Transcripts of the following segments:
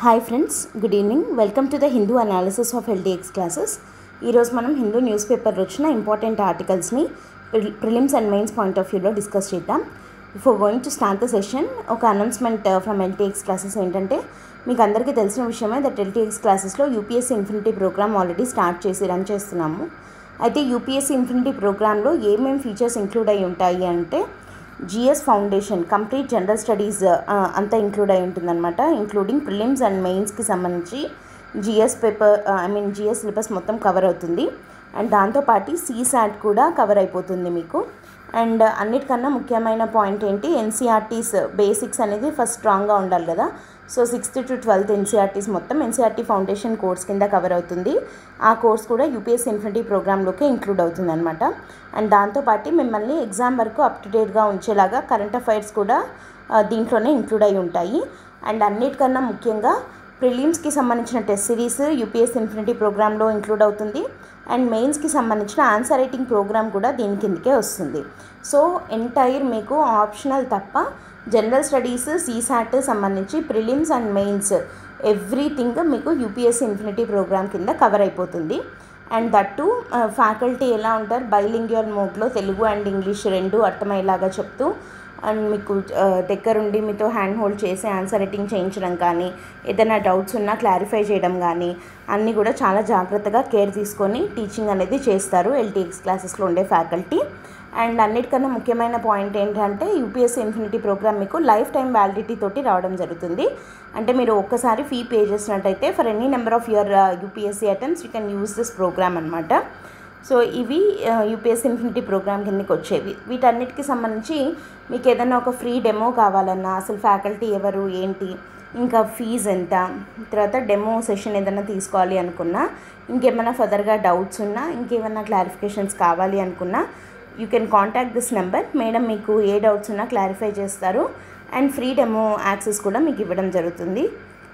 Hi friends good evening welcome to the Hindu analysis of LTX classes ఈరోజు మనం Hindu news paper వచ్చిన important ఆర్టికల్స్ని prelims and mains point of వ్యూలో discuss చేద్దాం before going to start the session ఒక announcement from LTX classes ఏంటంటే మీకు అందరికీ తెలిసిన విషయమే దట్ ఎల్టీఎక్స్ క్లాసెస్లో UPSC infinity programme already start చేసి రన్ చేస్తున్నాము అయితే యూపీఎస్సీ ఇన్ఫినిటీ ప్రోగ్రాంలో ఏమేమి ఫీచర్స్ ఇంక్లూడ్ అయి ఉంటాయి అంటే GS foundation complete general studies అంతా ఇంక్లూడ్ అయి ఉంటుందన్నమాట ఇంక్లూడింగ్ ప్రిలిమ్స్ అండ్ మెయిన్స్కి సంబంధించి GS paper I mean GS syllabus మొత్తం కవర్ అవుతుంది అండ్ దాంతోపాటు సీసాట్ కూడా కవర్ అయిపోతుంది మీకు అండ్ అన్నిటికన్నా ముఖ్యమైన పాయింట్ ఏంటి ఎన్సీఆర్టీస్ బేసిక్స్ అనేది ఫస్ట్ స్ట్రాంగ్గా ఉండాలి కదా so sixth to twelfth NCERTs మొత్తం ఎన్సీఆర్టీ ఫౌండేషన్ కోర్స్ కింద కవర్ అవుతుంది ఆ కోర్స్ కూడా యూపీఎస్సీ ఇన్ఫినిటీ ప్రోగ్రాంలోకి ఇంక్లూడ్ అవుతుంది అనమాట అండ్ దాంతోపాటు మిమ్మల్ని ఎగ్జామ్ వరకు అప్ టు డేట్గా ఉంచేలాగా కరెంట్ అఫైర్స్ కూడా ఆ, దీంట్లోనే ఇంక్లూడ్ అయి ఉంటాయి అండ్ అన్నిటికన్నా ముఖ్యంగా ప్రిలిమ్స్కి సంబంధించిన టెస్ట్ సిరీస్ యూపీఎస్సీ ఇన్ఫినిటీ ప్రోగ్రాంలో ఇంక్లూడ్ అవుతుంది అండ్ మెయిన్స్కి సంబంధించిన ఆన్సర్ రైటింగ్ ప్రోగ్రామ్ కూడా దీని కిందకే వస్తుంది సో ఎంటైర్ మీకు ఆప్షనల్ తప్ప జనరల్ స్టడీస్ సీసాట్ సంబంధించి ప్రిలిమ్స్ అండ్ మెయిన్స్ ఎవ్రీథింగ్ మీకు యూపీఎస్సీ ఇన్ఫినిటీ ప్రోగ్రామ్ కింద కవర్ అయిపోతుంది అండ్ దట్టు ఫ్యాకల్టీ ఎలా ఉంటారు బైలింగ్యువల్ మోడ్లో తెలుగు అండ్ ఇంగ్లీష్ రెండు అర్థమయ్యేలాగా చెప్తూ అండ్ మీకు ఆ, దగ్గరుండి మీతో హ్యాండ్ హోల్డ్ చేసి ఆన్సర్ రైటింగ్ చేయించడం కానీ ఏదైనా డౌట్స్ ఉన్నా క్లారిఫై చేయడం కానీ అన్నీ కూడా చాలా జాగ్రత్తగా కేర్ తీసుకొని టీచింగ్ అనేది చేస్తారు ఎల్టీఎక్స్ క్లాసెస్లో ఉండే ఫ్యాకల్టీ అండ్ అన్నిటికన్నా ముఖ్యమైన పాయింట్ ఏంటంటే యూపీఎస్సీ ఇన్ఫినిటీ ప్రోగ్రామ్ మీకు లైఫ్ టైం వ్యాలిడిటీ తోటి రావడం జరుగుతుంది అంటే మీరు ఒక్కసారి ఫీ పే చేసినట్టయితే for any number of your UPSC attempts you can use this programme అనమాట సో ఇవి యూపీఎస్సీ ఇన్ఫినిటీ ప్రోగ్రామ్ కిందకి వచ్చేవి వీటన్నిటికి సంబంధించి మీకు ఏదైనా ఒక ఫ్రీ డెమో కావాలన్నా అసలు ఫ్యాకల్టీ ఎవరు ఏంటి ఇంకా ఫీజు ఎంత తర్వాత డెమో సెషన్ ఏదైనా తీసుకోవాలి అనుకున్నా ఇంకేమైనా ఫర్దర్గా డౌట్స్ ఉన్నా ఇంకేమైనా క్లారిఫికేషన్స్ కావాలి అనుకున్నా you can contact this number madam మీకు ఏ డౌట్స్ ఉన్నా క్లారిఫై చేస్తారు అండ్ ఫ్రీ డెమో యాక్సెస్ కూడా మీకు ఇవ్వడం జరుగుతుంది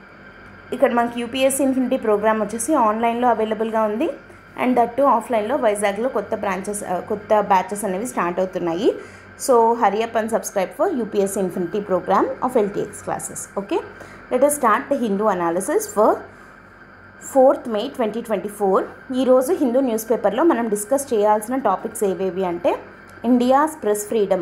ఇక్కడ మనకి యూపీఎస్సీ ఇన్ఫినిటీ ప్రోగ్రామ్ వచ్చేసి ఆన్లైన్లో అవైలబుల్గా ఉంది అండ్ దట్టు ఆఫ్లైన్లో వైజాగ్లో కొత్త బ్రాంచెస్ కొత్త బ్యాచెస్ అనేవి స్టార్ట్ అవుతున్నాయి so hurry up and subscribe for UPSC infinity programme of LTX classes okay let us start the Hindu analysis for fourth May twenty twenty four ఈరోజు హిందూ న్యూస్ పేపర్లో మనం డిస్కస్ చేయాల్సిన టాపిక్స్ ఏవేవి అంటే ఇండియాస్ ప్రెస్ ఫ్రీడమ్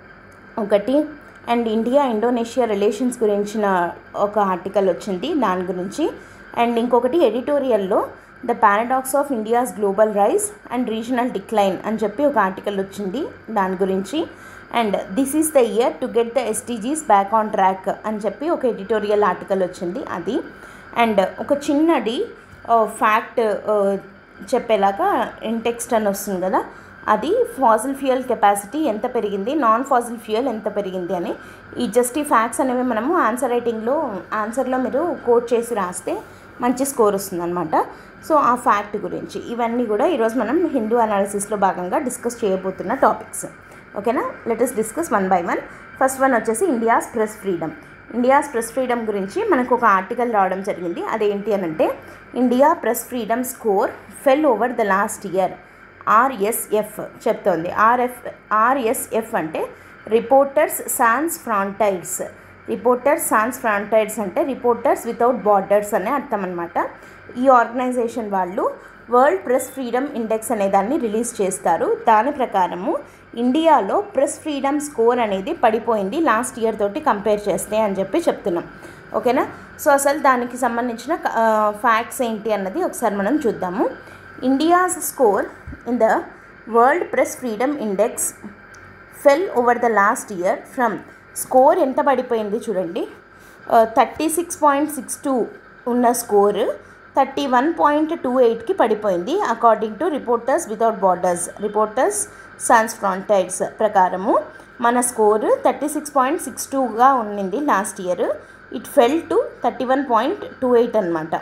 ఒకటి and India Indonesia relations గురించిన ఒక article వచ్చింది దాని గురించి అండ్ ఇంకొకటి ఎడిటోరియల్లో the paradox of India's global rise and regional decline అని చెప్పి ఒక ఆర్టికల్ వచ్చింది దాని గురించి and this is the year to get the SDGs back on track అని చెప్పి ఒక ఎడిటోరియల్ ఆర్టికల్ వచ్చింది అది అండ్ ఒక చిన్నది ఫ్యాక్ట్ చెప్పేలాగా ఇంటెక్స్ట్ అని వస్తుంది కదా అది ఫాజిల్ ఫ్యూయల్ కెపాసిటీ ఎంత పెరిగింది నాన్ ఫాజిల్ ఫ్యూయల్ ఎంత పెరిగింది అని ఈ జస్ట్ ఈ ఫ్యాక్ట్స్ అనేవి మనము ఆన్సర్ రైటింగ్లో ఆన్సర్లో మీరు కోట్ చేసి రాస్తే మంచి స్కోర్ వస్తుందన్నమాట సో ఆ ఫ్యాక్ట్ గురించి ఇవన్నీ కూడా ఈరోజు మనం హిందూ అనాలిసిస్లో భాగంగా డిస్కస్ చేయబోతున్న టాపిక్స్ ఓకేనా let's discuss one by one first one వచ్చేసి India's press freedom India's press freedom గురించి మనకు ఒక ఆర్టికల్ రావడం జరిగింది అదేంటి అని అంటే India press freedom score fell over the last year RSF చెప్తోంది ఆర్ఎఫ్ ఆర్ఎస్ఎఫ్ అంటే Reporters Sans Frontières Reporters Sans Frontières అంటే రిపోర్టర్స్ వితౌట్ బార్డర్స్ అనే అర్థం అనమాట ఈ ఆర్గనైజేషన్ వాళ్ళు వరల్డ్ ప్రెస్ ఫ్రీడమ్ ఇండెక్స్ అనే దాన్ని రిలీజ్ చేస్తారు దాని ప్రకారము ఇండియాలో ప్రెస్ ఫ్రీడమ్ స్కోర్ అనేది పడిపోయింది లాస్ట్ ఇయర్ తోటి కంపేర్ చేస్తే అని చెప్పి చెప్తున్నాం ఓకేనా సో అసలు దానికి సంబంధించిన ఫ్యాక్ట్స్ ఏంటి అన్నది ఒకసారి మనం చూద్దాము India's score in the world press freedom index fell over the last year from score ఎంత పడిపోయింది చూడండి thirty six point six two ఉన్న score thirty one point two ఎయిట్కి పడిపోయింది according to Reporters without Borders Reporters Sans Frontières ప్రకారము మన score thirty six point six టూగా ఉండింది last year it fell to thirty one point two eight అనమాట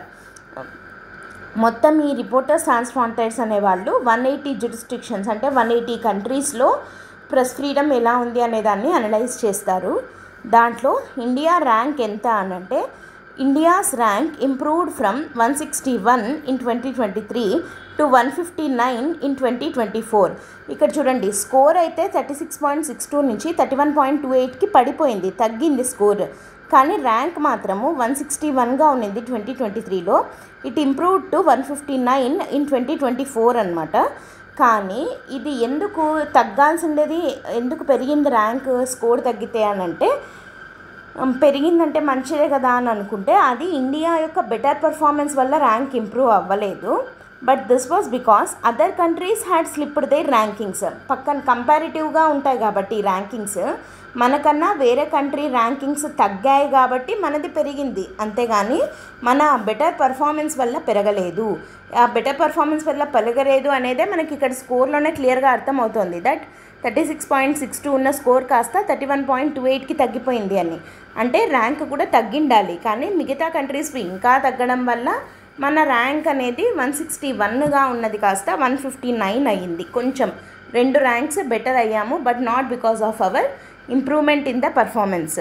మొత్తం ఈ రిపోర్టర్స్ ట్రాన్స్ఫాంటైడ్స్ అనేవాళ్ళు వన్ ఎయిటీ జ్యూరిస్టిక్షన్స్ అంటే వన్ ఎయిటీ కంట్రీస్లో ప్రెస్ ఫ్రీడమ్ ఎలా ఉంది అనే దాన్ని అనలైజ్ చేస్తారు దాంట్లో ఇండియా ర్యాంక్ ఎంత అని అంటే India's rank improved from one sixty one in twenty twenty three to one fifty nine in twenty twenty four ఇక్కడ చూడండి స్కోర్ అయితే thirty six point six two నుంచి థర్టీ వన్ పాయింట్ టూ ఎయిట్కి పడిపోయింది తగ్గింది స్కోర్ కానీ ర్యాంక్ మాత్రము one sixty వన్గా ఉన్నింది ట్వంటీ ట్వంటీ త్రీలో it improve to one fifty nine in twenty twenty four అనమాట కానీ ఇది ఎందుకు తగ్గాల్సిండేది ఎందుకు పెరిగింది ర్యాంక్ స్కోర్ తగ్గితే అని అంటే ఉమ్, పెరిగిందంటే మంచిదే కదా అని అనుకుంటే అది ఇండియా యొక్క బెటర్ పర్ఫార్మెన్స్ వల్ల ర్యాంక్ ఇంప్రూవ్ అవ్వలేదు but this was because other countries had slipped their rankings పక్కన కంపారిటివ్గా ఉంటాయి కాబట్టి ఈ ర్యాంకింగ్స్ మనకన్నా వేరే కంట్రీ ర్యాంకింగ్స్ తగ్గాయి కాబట్టి మనది పెరిగింది అంతేగాని మన బెటర్ పర్ఫార్మెన్స్ వల్ల పెరగలేదు ఆ బెటర్ పర్ఫార్మెన్స్ వల్ల పెరగలేదు అనేదే మనకి ఇక్కడ స్కోర్లోనే క్లియర్గా అర్థమవుతుంది that thirty six point six two ఉన్న స్కోర్ కాస్త థర్టీ వన్ పాయింట్ టూ ఎయిట్కి తగ్గిపోయింది అని అంటే ర్యాంక్ కూడా తగ్గిండాలి కానీ మిగతా కంట్రీస్ ఇంకా తగ్గడం వల్ల మన ర్యాంక్ అనేది వన్ సిక్స్టీ వన్గా ఉన్నది కాస్త వన్ ఫిఫ్టీ నైన్ అయ్యింది కొంచెం రెండు ర్యాంక్స్ బెటర్ అయ్యాము but not because of our improvement in the performance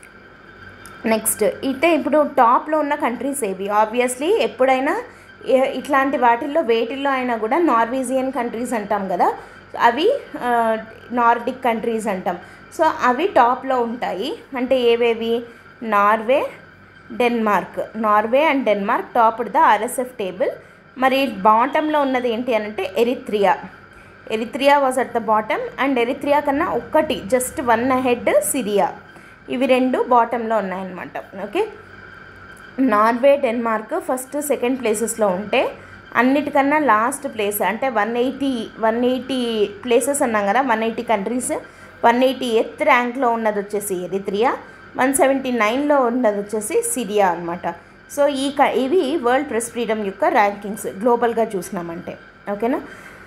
next అయితే ఇప్పుడు టాప్లో ఉన్న కంట్రీస్ ఏవి ఆబ్వియస్లీ ఎప్పుడైనా ఏ- ఇట్లాంటి వాటిల్లో వేటిల్లో అయినా కూడా నార్వీజియన్ కంట్రీస్ అంటాం కదా అవి నార్డిక్ కంట్రీస్ అంటాం సో అవి టాప్లో ఉంటాయి అంటే ఏవేవి Norway Denmark Norway and Denmark top the RSF table మరి బాటంలో ఉన్నది ఏంటి అని అంటే Eritrea Eritrea was at the bottom and Eritrea కన్నా ఒక్కటి జస్ట్ వన్ హెడ్ సిరియా ఇవి రెండు బాటంలో ఉన్నాయన్నమాట okay Norway Denmark first second ప్లేసెస్లో ఉంటే అన్నిటికన్నా లాస్ట్ ప్లేస్ అంటే one eighty one eighty places అన్నాం కదా one eighty countries one eightieth ర్యాంక్లో ఉన్నది వచ్చేసి ఎరిత్రియా వన్ సెవెంటీ నైన్లో ఉన్నది వచ్చేసి సిరియా అనమాట సో ఈ క ఇవి వరల్డ్ ప్రెస్ ఫ్రీడమ్ యొక్క ర్యాంకింగ్స్ గ్లోబల్గా చూసినామంటే ఓకేనా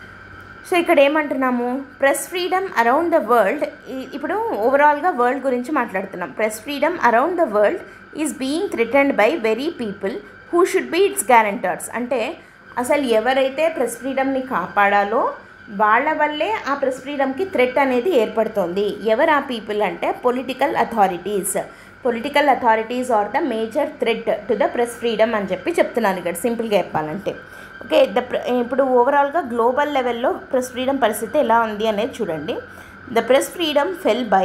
సో ఇక్కడ ఏమంటున్నాము press freedom around the world ఇప్పుడు ఓవరాల్గా వరల్డ్ గురించి మాట్లాడుతున్నాం press freedom around the world is being threatened by very people who should be its guarantors అంటే అసలు ఎవరైతే ప్రెస్ ఫ్రీడమ్ని కాపాడాలో వాళ్ళ వల్లే ఆ ప్రెస్ ఫ్రీడమ్కి థ్రెట్ అనేది ఏర్పడుతోంది ఎవరు ఆ పీపుల్ అంటే political authorities political authorities are the major threat to the press freedom అని చెప్పి చెప్తున్నాను ఇక్కడ సింపుల్గా చెప్పాలంటే ఓకే ద ఇప్పుడు ఓవరాల్గా గ్లోబల్ లెవెల్లో ప్రెస్ ఫ్రీడమ్ పరిస్థితి ఎలా ఉంది అనేది చూడండి the press freedom fell by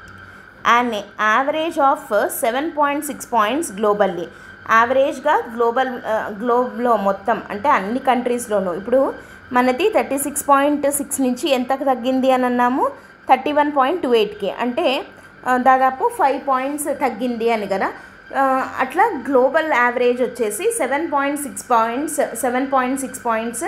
and average of seven point six points globally యావరేజ్గా గ్లోబల్ గ్లోబ్లో మొత్తం అంటే అన్ని కంట్రీస్లోనూ ఇప్పుడు మనది థర్టీ సిక్స్ పాయింట్ సిక్స్ నుంచి ఎంతకు తగ్గింది అని అన్నాము థర్టీ వన్ పాయింట్ టూ ఎయిట్కి అంటే ఆ, దాదాపు ఫైవ్ పాయింట్స్ తగ్గింది అని కదా ఆ, అట్లా గ్లోబల్ యావరేజ్ వచ్చేసి seven point six points seven point six points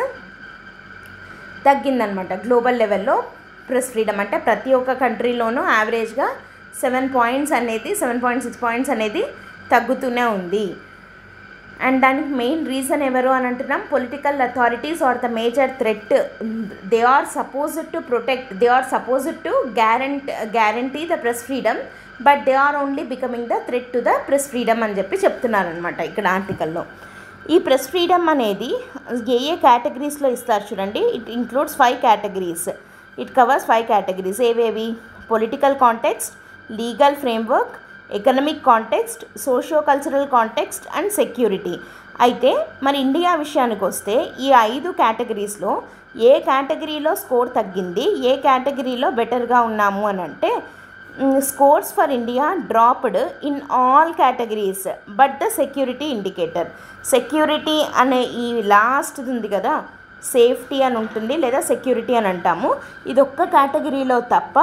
తగ్గిందనమాట గ్లోబల్ లెవెల్లో ప్రెస్ ఫ్రీడమ్ అంటే ప్రతి ఒక్క కంట్రీలోనూ యావరేజ్గా సెవెన్ పాయింట్స్ అనేది సెవెన్ పాయింట్ సిక్స్ పాయింట్స్ అనేది తగ్గుతూనే ఉంది అండ్ దానికి మెయిన్ రీజన్ ఎవరు అని అంటున్నాం political authorities are the major threat they are supposed to protect they are supposed to guarantee guarantee the press freedom but they are only becoming the threat to the press freedom అని చెప్పి చెప్తున్నారనమాట ఇక్కడ ఆర్టికల్లో ఈ press freedom అనేది ఏ ఏ కేటగిరీస్లో ఇస్తారు చూడండి it includes five categories it covers five categories ఏవేవి political context legal framework economic context socio cultural context and security అయితే మరి ఇండియా విషయానికి వస్తే ఈ ఐదు కేటగిరీస్లో ఏ కేటగిరీలో స్కోర్ తగ్గింది ఏ కేటగిరీలో బెటర్గా ఉన్నాము అని అంటే scores for India dropped in all categories but the security indicator security అనే ఈ లాస్ట్ ఉంది కదా సేఫ్టీ అని ఉంటుంది లేదా సెక్యూరిటీ అని అంటాము ఇది ఒక్క కేటగిరీలో తప్ప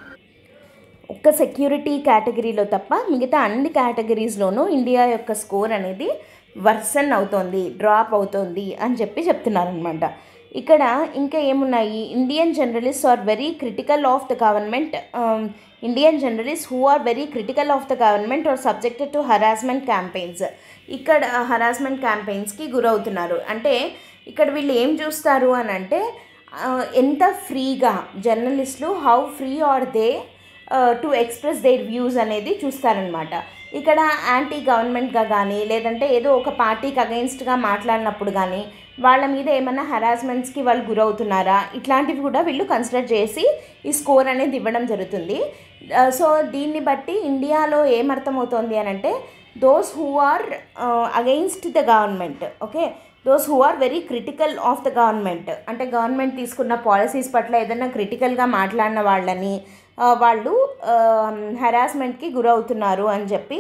ఒక్క సెక్యూరిటీ కేటగిరీలో తప్ప మిగతా అన్ని కేటగిరీస్లోనూ ఇండియా యొక్క స్కోర్ అనేది వర్సన్ అవుతోంది డ్రాప్ అవుతోంది అని చెప్పి చెప్తున్నారనమాట ఇక్కడ ఇంకా ఏమున్నాయి Indian journalist are very critical of the government Indian journalist who are very critical of the government are subjected to harassment campaigns ఇక్కడ హరాస్మెంట్ క్యాంపెయిన్స్కి గురవుతున్నారు అంటే ఇక్కడ వీళ్ళు ఏం చూస్తారు అని అంటే ఆ, ఎంత ఫ్రీగా జర్నలిస్టులు how free are they to express their views అనేది చూస్తారనమాట ఇక్కడ యాంటీ గవర్నమెంట్గా కానీ లేదంటే ఏదో ఒక పార్టీకి అగెన్స్ట్గా మాట్లాడినప్పుడు కానీ వాళ్ళ మీద ఏమైనా హరాస్మెంట్స్కి వాళ్ళు గురవుతున్నారా ఇట్లాంటివి కూడా వీళ్ళు కన్సిడర్ చేసి ఈ స్కోర్ అనేది ఇవ్వడం జరుగుతుంది సో దీన్ని బట్టి ఇండియాలో ఏమర్థమవుతోంది అని అంటే those who are against the government okay those who are very critical of the government అంటే గవర్నమెంట్ తీసుకున్న పాలసీస్ పట్ల ఏదైనా క్రిటికల్గా మాట్లాడిన వాళ్ళని ఆ, వాళ్ళు హెరాస్మెంట్కి గురవుతున్నారు అని చెప్పి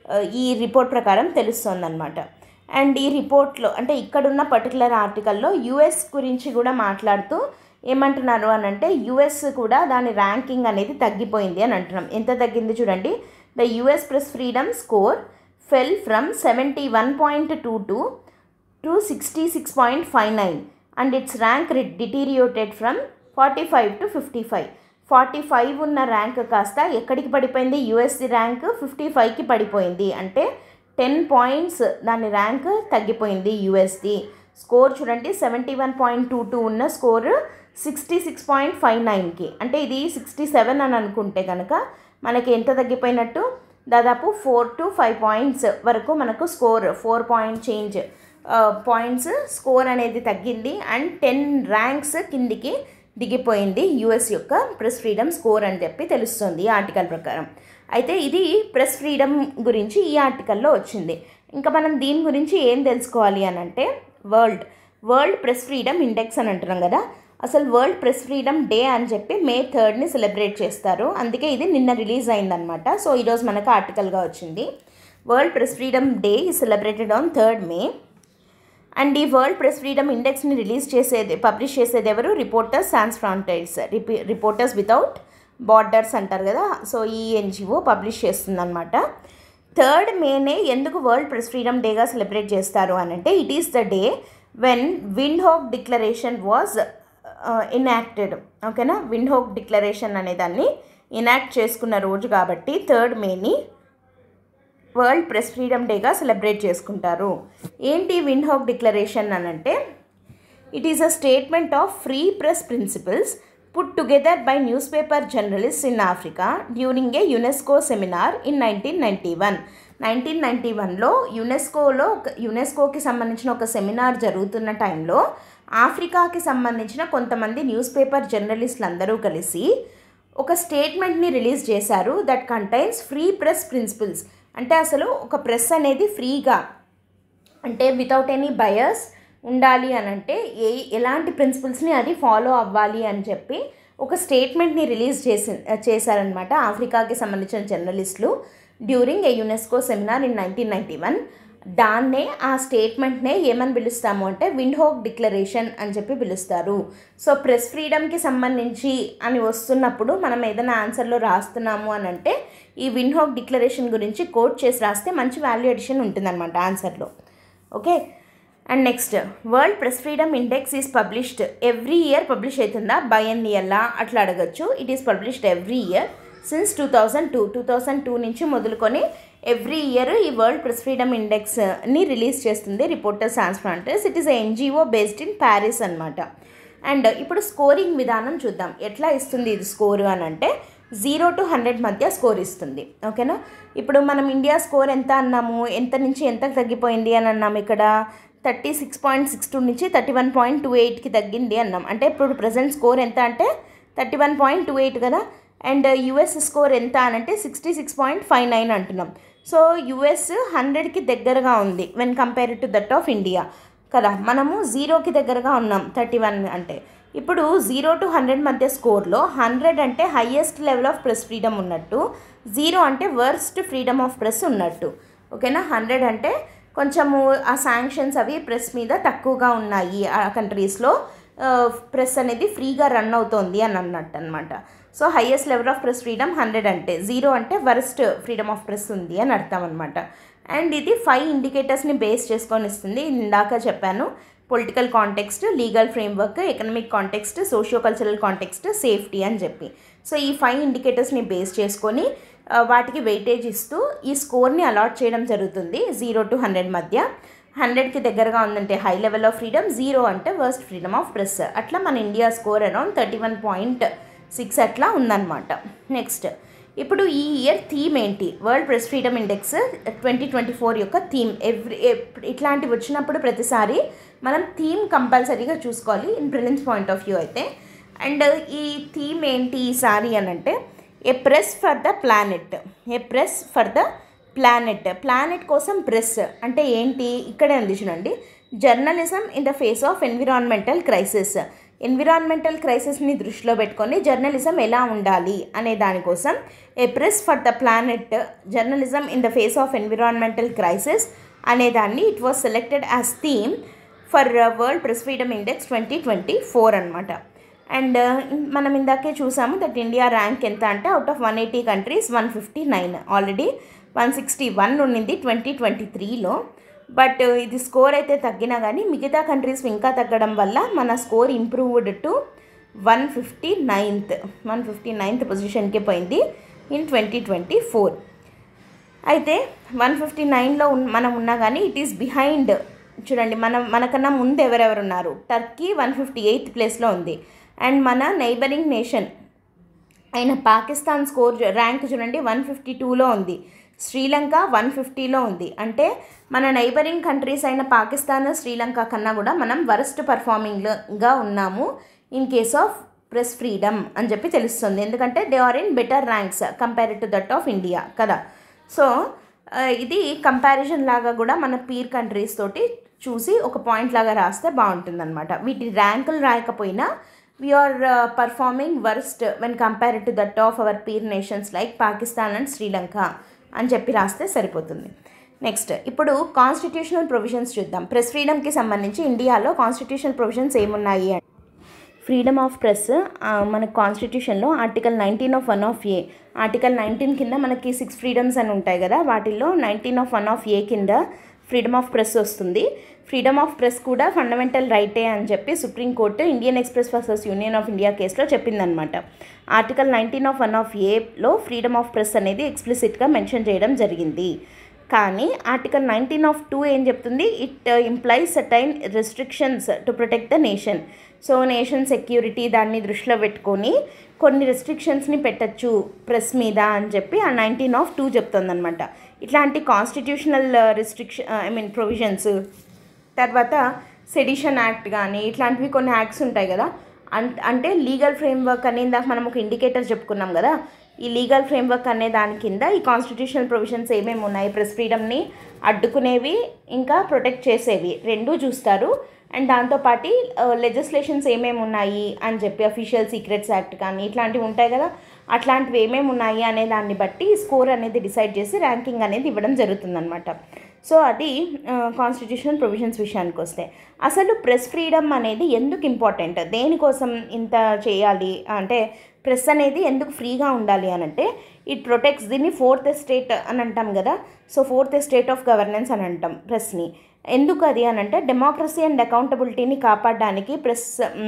ఈ రిపోర్ట్ ప్రకారం తెలుస్తోందన్నమాట అండ్ ఈ రిపోర్ట్లో అంటే ఇక్కడున్న పర్టికులర్ ఆర్టికల్లో యుఎస్ గురించి కూడా మాట్లాడుతూ ఏమంటున్నారు అని అంటే యుఎస్ కూడా దాని ర్యాంకింగ్ అనేది తగ్గిపోయింది అని అంటున్నాం ఎంత తగ్గింది చూడండి the US press freedom score fell from seventy one point two two to sixty six point five nine and its rank deteriorated from forty five to fifty five forty five ఉన్న rank కాస్త ఎక్కడికి పడిపోయింది యుఎస్ది rank fifty ఫైవ్కి పడిపోయింది అంటే ten points దాని rank తగ్గిపోయింది యుఎస్ది స్కోర్ చూడండి seventy one point two two ఉన్న score sixty six point five నైన్కి అంటే ఇది సిక్స్టీ సెవెన్ అని అనుకుంటే కనుక మనకి ఎంత తగ్గిపోయినట్టు దాదాపు ఫోర్ టు ఫైవ్ పాయింట్స్ వరకు మనకు score four point change points score అనేది తగ్గింది అండ్ టెన్ ర్యాంక్స్ కిందికి దిగిపోయింది యుఎస్ యొక్క ప్రెస్ ఫ్రీడమ్ స్కోర్ అని చెప్పి తెలుస్తుంది ఈ ఆర్టికల్ ప్రకారం అయితే ఇది ప్రెస్ ఫ్రీడమ్ గురించి ఈ ఆర్టికల్లో వచ్చింది ఇంకా మనం దీని గురించి ఏం తెలుసుకోవాలి అని అంటే world world press freedom index అని అంటున్నాం కదా అసలు వరల్డ్ ప్రెస్ ఫ్రీడమ్ డే అని చెప్పి మే థర్డ్ని సెలబ్రేట్ చేస్తారు అందుకే ఇది నిన్న రిలీజ్ అయిందనమాట సో ఈరోజు మనకు ఆర్టికల్గా వచ్చింది world press freedom day is celebrated on third May and ఈ వరల్డ్ ప్రెస్ ఫ్రీడమ్ ఇండెక్స్ని రిలీజ్ చేసేది పబ్లిష్ చేసేది ఎవరు రిపోర్టర్స్ సాన్స్ ఫ్రాంటైర్స్ రిపీ రిపోర్టర్స్ వితౌట్ బార్డర్స్ అంటారు కదా సో ఈ ఎన్జిఓ పబ్లిష్ చేస్తుందన్నమాట థర్డ్ మేనే ఎందుకు వరల్డ్ ప్రెస్ ఫ్రీడమ్ డేగా సెలబ్రేట్ చేస్తారు అని అంటే it is the day when Windhoek declaration was enacted ఓకేనా విండ్ హోక్ డిక్లరేషన్ అనే దాన్ని ఇనాక్ట్ చేసుకున్న రోజు కాబట్టి థర్డ్ మేని వరల్డ్ ప్రెస్ ఫ్రీడమ్ డేగా సెలబ్రేట్ చేసుకుంటారు ఏంటి విండ్ హోక్ డిక్లరేషన్ అని అంటే it is a statement of free press principles put together by newspaper journalist in Africa during a UNESCO seminar in nineteen ninety one nineteen ninety వన్లో యునెస్కోలో యునెస్కోకి సంబంధించిన ఒక seminar జరుగుతున్న టైంలో ఆఫ్రికాకి సంబంధించిన కొంతమంది న్యూస్ పేపర్ జర్నలిస్టులు అందరూ కలిసి ఒక స్టేట్మెంట్ని రిలీజ్ చేశారు that contains free press principles అంటే అసలు ఒక ప్రెస్ అనేది ఫ్రీగా అంటే వితౌట్ ఎనీ బయస్ ఉండాలి అని అంటే ఏ ఎలాంటి ప్రిన్సిపల్స్ని అది ఫాలో అవ్వాలి అని చెప్పి ఒక స్టేట్మెంట్ని రిలీజ్ చేసి చేశారనమాట ఆఫ్రికాకి సంబంధించిన జర్నలిస్టులు during a UNESCO seminar in nineteen ninety one దాన్నే ఆ స్టేట్మెంట్నే ఏమని పిలుస్తాము అంటే విండ్ హోక్ డిక్లరేషన్ అని చెప్పి పిలుస్తారు సో ప్రెస్ ఫ్రీడమ్కి సంబంధించి అని వస్తున్నప్పుడు మనం ఏదైనా ఆన్సర్లో రాస్తున్నాము అని అంటే ఈ విండ్ హోక్ డిక్లరేషన్ గురించి కోట్ చేసి రాస్తే మంచి వాల్యూ ఎడిషన్ ఉంటుందన్నమాట ఆన్సర్లో okay and next world press freedom index is published every year publish అవుతుందా బయన్నియల్లా అట్లా అడగచ్చు it is published every year since two thousand two two thousand two నుంచి మొదలుకొని ఎవ్రీ ఇయర్ ఈ వరల్డ్ ప్రెస్ ఫ్రీడమ్ ఇండెక్స్ని రిలీజ్ చేస్తుంది Reporters Sans Frontières it is NGO based in Paris అనమాట అండ్ ఇప్పుడు స్కోరింగ్ విధానం చూద్దాం ఎట్లా ఇస్తుంది ఇది స్కోరు అని అంటే జీరో టు హండ్రెడ్ మధ్య స్కోర్ ఇస్తుంది ఓకేనా ఇప్పుడు మనం ఇండియా స్కోర్ ఎంత అన్నాము ఎంత నుంచి ఎంత తగ్గిపోయింది అని అన్నాము ఇక్కడ thirty six point six two నుంచి థర్టీ వన్ పాయింట్ టూ ఎయిట్కి తగ్గింది అన్నాం అంటే ఇప్పుడు ప్రజెంట్ స్కోర్ ఎంత అంటే thirty one point two eight కదా అండ్ యుఎస్ స్కోర్ ఎంత అని అంటే sixty six point five nine అంటున్నాం సో యుఎస్ హండ్రెడ్కి దగ్గరగా ఉంది when compare to that of India కదా మనము జీరోకి దగ్గరగా ఉన్నాం థర్టీ వన్ అంటే ఇప్పుడు జీరో టు హండ్రెడ్ మధ్య స్కోర్లో హండ్రెడ్ అంటే highest level of press freedom ఉన్నట్టు జీరో అంటే వర్స్ట్ ఫ్రీడమ్ ఆఫ్ ప్రెస్ ఉన్నట్టు ఓకేనా హండ్రెడ్ అంటే కొంచెము ఆ శాంక్షన్స్ అవి ప్రెస్ మీద తక్కువగా ఉన్నాయి ఆ కంట్రీస్లో ప్రెస్ అనేది ఫ్రీగా రన్ అవుతోంది అని అన్నట్టు అనమాట so highest level of press freedom hundred అంటే జీరో అంటే వరస్ట్ ఫ్రీడమ్ ఆఫ్ ప్రెస్ ఉంది అని అర్థం అనమాట అండ్ ఇది ఫైవ్ ఇండికేటర్స్ని బేస్ చేసుకొని ఇస్తుంది ఇందాక చెప్పాను political context legal framework economic context socio cultural context safety అని చెప్పి సో ఈ ఫైవ్ ఇండికేటర్స్ని బేస్ చేసుకొని వాటికి వెయిటేజ్ ఇస్తూ ఈ స్కోర్ని అలాట్ చేయడం జరుగుతుంది జీరో టు హండ్రెడ్ మధ్య హండ్రెడ్కి దగ్గరగా ఉందంటే high level of freedom zero అంటే వర్స్ట్ ఫ్రీడమ్ ఆఫ్ ప్రెస్ అట్లా మన India score around thirty one point six అట్లా ఉందన్నమాట నెక్స్ట్ ఇప్పుడు ఈ ఇయర్ థీమ్ ఏంటి world press freedom index twenty twenty four యొక్క థీమ్ ఎవ్రీ ఇట్లాంటివి వచ్చినప్పుడు ప్రతిసారి మనం థీమ్ కంపల్సరీగా చూసుకోవాలి in prelims point of view అయితే అండ్ ఈ థీమ్ ఏంటి ఈసారి అని అంటే a press for the planet a press for the planet planet కోసం ప్రెస్ అంటే ఏంటి ఇక్కడే ఉంది చూడండి journalism in the face of environmental crisis environmental క్రైసిస్ని దృష్టిలో పెట్టుకొని జర్నలిజం ఎలా ఉండాలి అనే దానికోసం a press for the planet journalism in the face of environmental crisis అనే దాన్ని it was selected as theme for world press freedom index twenty twenty four అనమాట అండ్ మనం ఇందాకే చూసాము దట్ ఇండియా ర్యాంక్ ఎంత అంటే out of one eighty countries one fifty nine already one sixty one ఉండింది twenty twenty త్రీలో but ఇది score అయితే తగ్గినా కానీ మిగతా కంట్రీస్ ఇంకా తగ్గడం వల్ల మన score improved to one fifty ninth one fifty ninth పొజిషన్కి పోయింది ఇన్ ట్వంటీ ట్వంటీ ఫోర్ అయితే వన్ ఫిఫ్టీ నైన్లో ఉన్ మనం ఉన్నా కానీ ఇట్ ఈస్ బిహైండ్ చూడండి మనం మనకన్నా ముందు ఎవరెవరు ఉన్నారు టర్కీ వన్ ఫిఫ్టీ ఎయిత్ ప్లేస్లో ఉంది అండ్ మన నైబరింగ్ నేషన్ అయిన పాకిస్తాన్ స్కోర్ ర్యాంక్ చూడండి వన్ ఫిఫ్టీ టూలో ఉంది శ్రీలంక వన్ ఫిఫ్టీలో ఉంది అంటే మన నైబరింగ్ కంట్రీస్ అయిన పాకిస్తాన్ శ్రీలంక కన్నా కూడా మనం వరస్ట్ పర్ఫార్మింగ్గా ఉన్నాము in case of press freedom అని చెప్పి తెలుస్తుంది ఎందుకంటే they are in better ranks compared to that of India కదా సో ఇది కంపారిజన్ లాగా కూడా మన పీర్ కంట్రీస్ తోటి చూసి ఒక పాయింట్ లాగా రాస్తే బాగుంటుందన్నమాట వీటి ర్యాంకులు రాయకపోయినా we are performing worst when compare to that of our peer nations like Pakistan and Sri Lanka అని చెప్పి రాస్తే సరిపోతుంది నెక్స్ట్ ఇప్పుడు కాన్స్టిట్యూషనల్ ప్రొవిజన్స్ చూద్దాం ప్రెస్ ఫ్రీడమ్కి సంబంధించి ఇండియాలో కాన్స్టిట్యూషనల్ ప్రొవిజన్స్ ఏమున్నాయి అంటే ఫ్రీడమ్ ఆఫ్ ప్రెస్ మన కాన్స్టిట్యూషన్లో article nineteen of one of A article nineteen కింద మనకి సిక్స్ ఫ్రీడమ్స్ అని ఉంటాయి కదా వాటిల్లో nineteen of one of A కింద ఫ్రీడమ్ ఆఫ్ ప్రెస్ వస్తుంది ఫ్రీడమ్ ఆఫ్ ప్రెస్ కూడా ఫండమెంటల్ రైటే అని చెప్పి supreme court Indian Express versus Union of India కేసులో చెప్పిందనమాట article nineteen of one of ఏలో ఫ్రీడమ్ ఆఫ్ ప్రెస్ అనేది ఎక్స్ప్లిసిట్గా మెన్షన్ చేయడం జరిగింది కానీ ఆర్టికల్ నైన్టీన్ ఆఫ్ టూ ఏం చెప్తుంది it implies certain restrictions to protect the nation so nation security దాన్ని దృష్టిలో పెట్టుకొని కొన్ని రెస్ట్రిక్షన్స్ని పెట్టచ్చు ప్రెస్ మీద అని చెప్పి ఆ నైన్టీన్ ఆఫ్ టూ చెప్తుందనమాట ఇట్లాంటి constitutional restriction I mean provisions తర్వాత సెడిషన్ యాక్ట్ కానీ ఇట్లాంటివి కొన్ని యాక్ట్స్ ఉంటాయి కదా అంటే లీగల్ ఫ్రేమ్వర్క్ అనే ఇందాక మనం ఒక ఇండికేటర్ చెప్పుకున్నాం కదా ఈ లీగల్ ఫ్రేమ్వర్క్ అనే దాని కింద ఈ కాన్స్టిట్యూషనల్ ప్రొవిజన్స్ ఏమేమి ఉన్నాయి ప్రెస్ ఫ్రీడమ్ని అడ్డుకునేవి ఇంకా ప్రొటెక్ట్ చేసేవి రెండూ చూస్తారు అండ్ దాంతోపాటు లెజిస్లేషన్స్ ఏమేమి ఉన్నాయి అని చెప్పి అఫీషియల్ సీక్రెట్స్ యాక్ట్ కానీ ఇట్లాంటివి ఉంటాయి కదా అట్లాంటివి ఏమేమి ఉన్నాయి అనే దాన్ని బట్టి స్కోర్ అనేది డిసైడ్ చేసి ర్యాంకింగ్ అనేది ఇవ్వడం జరుగుతుందన్నమాట సో అది కాన్స్టిట్యూషనల్ ప్రొవిజన్స్ విషయానికి వస్తే అసలు ప్రెస్ ఫ్రీడమ్ అనేది ఎందుకు ఇంపార్టెంట్ దేనికోసం ఇంత చేయాలి అంటే ప్రెస్ అనేది ఎందుకు ఫ్రీగా ఉండాలి అని అంటే ఇట్ ప్రొటెక్ట్స్ దీన్ని ఫోర్త్ స్టేట్ అని అంటాం కదా so fourth state of governance అని అంటాం ప్రెస్ని ఎందుకు అది అని అంటే డెమోక్రసీ అండ్ అకౌంటబిలిటీని కాపాడడానికి ప్రెస్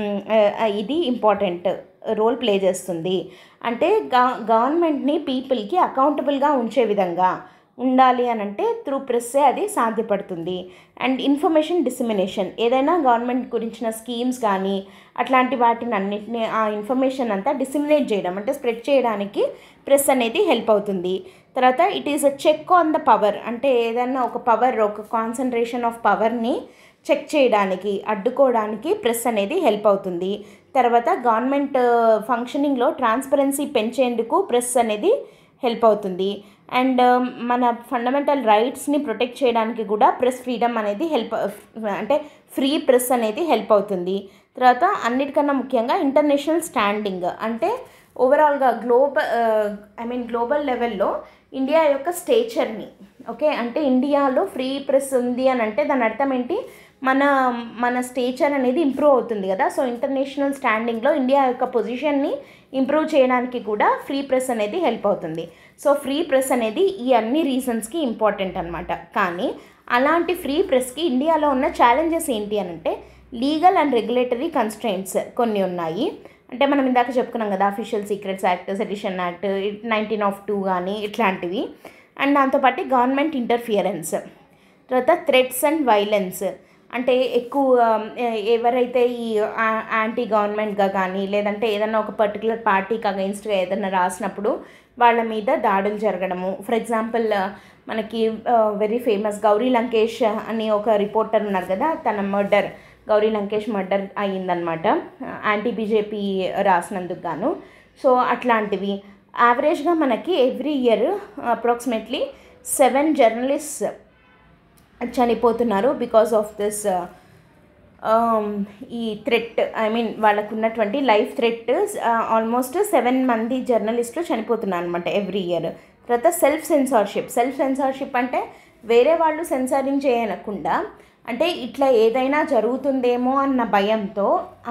ఇది ఇంపార్టెంట్ రోల్ ప్లే చేస్తుంది అంటే గవర్నమెంట్ని పీపుల్కి అకౌంటబుల్గా ఉంచే విధంగా ఉండాలి అని అంటే త్రూ ప్రెస్సే అది సాధ్యపడుతుంది అండ్ ఇన్ఫర్మేషన్ డిసిమినేషన్ ఏదైనా గవర్నమెంట్ గురించిన స్కీమ్స్ కానీ అట్లాంటి వాటిని అన్నిటిని ఆ ఇన్ఫర్మేషన్ అంతా డిసిమినేట్ చేయడం అంటే స్ప్రెడ్ చేయడానికి ప్రెస్ అనేది హెల్ప్ అవుతుంది తర్వాత it is a check on the power అంటే ఏదైనా ఒక పవర్ ఒక కాన్సన్ట్రేషన్ ఆఫ్ పవర్ని చెక్ చేయడానికి అడ్డుకోవడానికి ప్రెస్ అనేది హెల్ప్ అవుతుంది తర్వాత గవర్నమెంట్ ఫంక్షనింగ్లో ట్రాన్స్పరెన్సీ పెంచేందుకు ప్రెస్ అనేది హెల్ప్ అవుతుంది అండ్ మన ఫండమెంటల్ రైట్స్ని ప్రొటెక్ట్ చేయడానికి కూడా ప్రెస్ ఫ్రీడమ్ అనేది హెల్ప్ అంటే ఫ్రీ ప్రెస్ అనేది హెల్ప్ అవుతుంది తర్వాత అన్నిటికన్నా ముఖ్యంగా ఇంటర్నేషనల్ స్టాండింగ్ అంటే ఓవరాల్గా గ్లోబల్ ఐ మీన్ గ్లోబల్ లెవెల్లో ఇండియా యొక్క స్టేచర్ని ఓకే అంటే ఇండియాలో ఫ్రీ ప్రెస్ ఉంది అని అంటే దాని అర్థం ఏంటి మన మన స్టేచర్ అనేది ఇంప్రూవ్ అవుతుంది కదా సో ఇంటర్నేషనల్ స్టాండింగ్లో ఇండియా యొక్క పొజిషన్ని ఇంప్రూవ్ చేయడానికి కూడా ఫ్రీ ప్రెస్ అనేది హెల్ప్ అవుతుంది సో ఫ్రీ ప్రెస్ అనేది ఈ అన్ని రీజన్స్కి ఇంపార్టెంట్ అనమాట కానీ అలాంటి ఫ్రీ ప్రెస్కి ఇండియాలో ఉన్న ఛాలెంజెస్ ఏంటి అని అంటే లీగల్ అండ్ రెగ్యులేటరీ కన్స్ట్రెయింట్స్ కొన్ని ఉన్నాయి అంటే మనం ఇందాక చెప్పుకున్నాం కదా official secrets act sedition act nineteen of two కానీ ఇట్లాంటివి అండ్ దాంతోపాటు గవర్నమెంట్ ఇంటర్ఫియరెన్స్ తర్వాత థ్రెట్స్ అండ్ వైలెన్స్ అంటే ఎక్కువ ఎవరైతే ఈ యాంటీ గవర్నమెంట్గా కానీ లేదంటే ఏదైనా ఒక పర్టికులర్ పార్టీకి అగెన్స్ట్గా ఏదైనా రాసినప్పుడు వాళ్ళ మీద దాడులు జరగడము ఫర్ ఎగ్జాంపుల్ మనకి వెరీ ఫేమస్ గౌరీ లంకేష్ అని ఒక రిపోర్టర్ ఉన్నారు కదా తన మర్డర్ గౌరీ లంకేష్ మర్డర్ అయ్యిందనమాట యాంటీ బీజేపీ రాసినందుకు గాను సో అట్లాంటివి యావరేజ్గా మనకి every year approximately seven journalist చనిపోతున్నారు బికాస్ ఆఫ్ దిస్ ఈ థ్రెట్ ఐ మీన్ వాళ్ళకు ఉన్నటువంటి లైఫ్ థ్రెట్ ఆల్మోస్ట్ సెవెన్ మంది జర్నలిస్టులు చనిపోతున్నారు అనమాట ఎవ్రీ ఇయర్ తర్వాత సెల్ఫ్ సెన్సార్షిప్ సెల్ఫ్ సెన్సార్షిప్ అంటే వేరే వాళ్ళు సెన్సారింగ్ చేయకుండా అంటే ఇట్లా ఏదైనా జరుగుతుందేమో అన్న భయంతో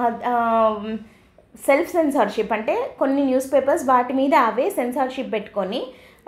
సెల్ఫ్ సెన్సార్షిప్ అంటే కొన్ని న్యూస్ పేపర్స్ వాటి మీద అవే సెన్సార్షిప్ పెట్టుకొని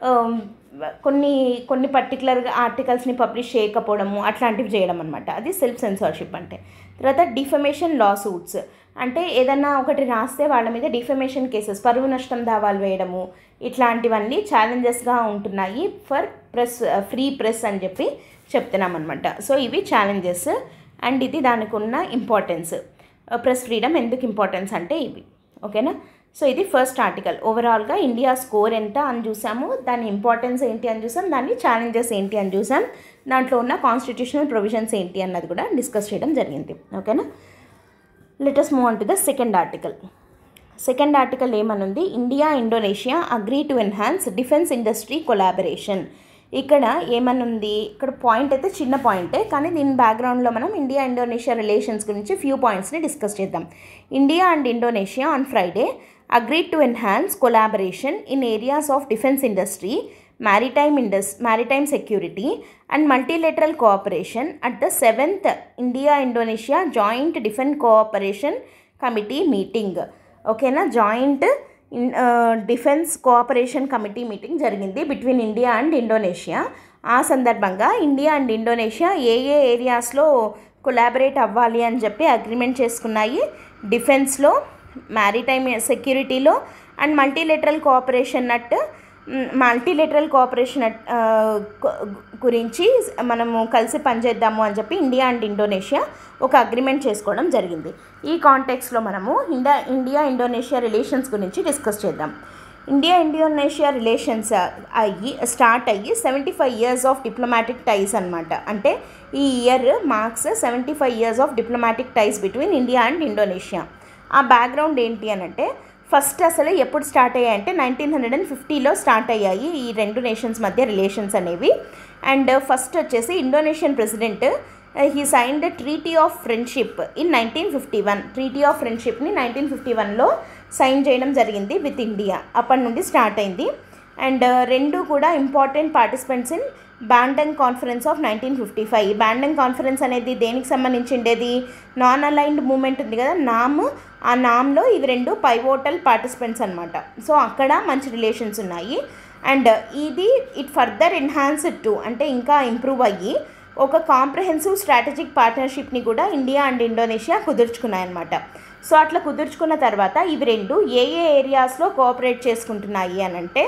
కొన్ని కొన్ని పర్టికులర్ ఆర్టికల్స్ని పబ్లిష్ చేయకపోవడము అట్లాంటివి చేయడం అనమాట అది సెల్ఫ్ సెన్సార్షిప్ అంటే తర్వాత డిఫమేషన్ లా సూట్స్ అంటే ఏదన్నా ఒకటి రాస్తే వాళ్ళ మీద డిఫమేషన్ కేసెస్ పరువు నష్టం దావాలు వేయడము ఇట్లాంటివన్నీ ఛాలెంజెస్గా ఉంటున్నాయి ఫర్ ప్రెస్ ఫ్రీ ప్రెస్ అని చెప్పి చెప్తున్నాం అనమాట సో ఇవి ఛాలెంజెస్ అండ్ ఇది దానికి ఉన్న ఇంపార్టెన్స్ ప్రెస్ ఫ్రీడమ్ ఎందుకు ఇంపార్టెన్స్ అంటే ఇవి ఓకేనా సో ఇది ఫస్ట్ ఆర్టికల్ ఓవరాల్గా ఇండియా స్కోర్ ఎంత అని చూసాము దాని ఇంపార్టెన్స్ ఏంటి అని చూసాం దాని ఛాలెంజెస్ ఏంటి అని చూసాం దాంట్లో ఉన్న కాన్స్టిట్యూషనల్ ప్రొవిజన్స్ ఏంటి అన్నది కూడా డిస్కస్ చేయడం జరిగింది ఓకేనా let's move on to the second article second article ఏమనుంది India Indonesia agree to enhance defence industry collaboration ఇక్కడ ఏమనుంది ఇక్కడ పాయింట్ అయితే చిన్న పాయింటే కానీ దీని బ్యాక్గ్రౌండ్లో మనం ఇండియా ఇండోనేషియా రిలేషన్స్ గురించి ఫ్యూ పాయింట్స్ని డిస్కస్ చేద్దాం India and Indonesia on Friday agreed to enhance collaboration in areas of defence industry maritime indus maritime security and multilateral cooperation at the 7th india indonesia joint defense cooperation committee meeting ఓకేనా joint defence cooperation committee meeting జరిగింది between India and Indonesia ఆ సందర్భంగా India and Indonesia ఏ ఏ ఏరియాస్లో collaborate అవ్వాలి అని చెప్పి అగ్రిమెంట్ చేసుకున్నాయి డిఫెన్స్లో మ్యారిటైమ్ సెక్యూరిటీలో and multilateral cooperation at multilateral cooperation గురించి మనము కలిసి పనిచేద్దాము అని చెప్పి ఇండియా అండ్ ఇండోనేషియా ఒక అగ్రిమెంట్ చేసుకోవడం జరిగింది ఈ కాంటెక్స్లో మనము ఇండియా ఇండియా ఇండోనేషియా రిలేషన్స్ గురించి డిస్కస్ చేద్దాం ఇండియా ఇండోనేషియా రిలేషన్స్ అయ్యి స్టార్ట్ అయ్యి seventy five years of diplomatic ties అనమాట అంటే ఈ year marks seventy five years of diplomatic ties between India and Indonesia ఆ బ్యాక్గ్రౌండ్ ఏంటి అని అంటే ఫస్ట్ అసలు ఎప్పుడు స్టార్ట్ అయ్యాయంటే నైన్టీన్ హండ్రెడ్ అండ్ ఫిఫ్టీలో స్టార్ట్ అయ్యాయి ఈ రెండు నేషన్స్ మధ్య రిలేషన్స్ అనేవి అండ్ ఫస్ట్ వచ్చేసి Indonesian president he sign the treaty of friendship in nineteen fifty one treaty of ఫ్రెండ్షిప్ని నైన్టీన్ ఫిఫ్టీ వన్లో సైన్ చేయడం జరిగింది విత్ ఇండియా అప్పటి నుండి స్టార్ట్ అయింది అండ్ రెండు కూడా important participants in Bandung conference of nineteen fifty five Bandung conference అనేది దేనికి సంబంధించి ఉండేది నాన్ అలైన్డ్ మూమెంట్ ఉంది కదా నామ్ ఆ నామ్లో ఇవి రెండు పైవోటల్ పార్టిసిపెంట్స్ అనమాట సో అక్కడ మంచి రిలేషన్స్ ఉన్నాయి అండ్ ఇది ఇట్ ఫర్దర్ ఎన్హాన్స్డ్ టు అంటే ఇంకా ఇంప్రూవ్ అయ్యి ఒక కాంప్రహెన్సివ్ స్ట్రాటజిక్ పార్ట్నర్షిప్ని కూడా ఇండియా అండ్ ఇండోనేషియా కుదుర్చుకున్నాయన్నమాట సో అట్లా కుదుర్చుకున్న తర్వాత ఇవి రెండు ఏ ఏ ఏరియాస్లో కోఆపరేట్ చేసుకుంటున్నాయి అని అంటే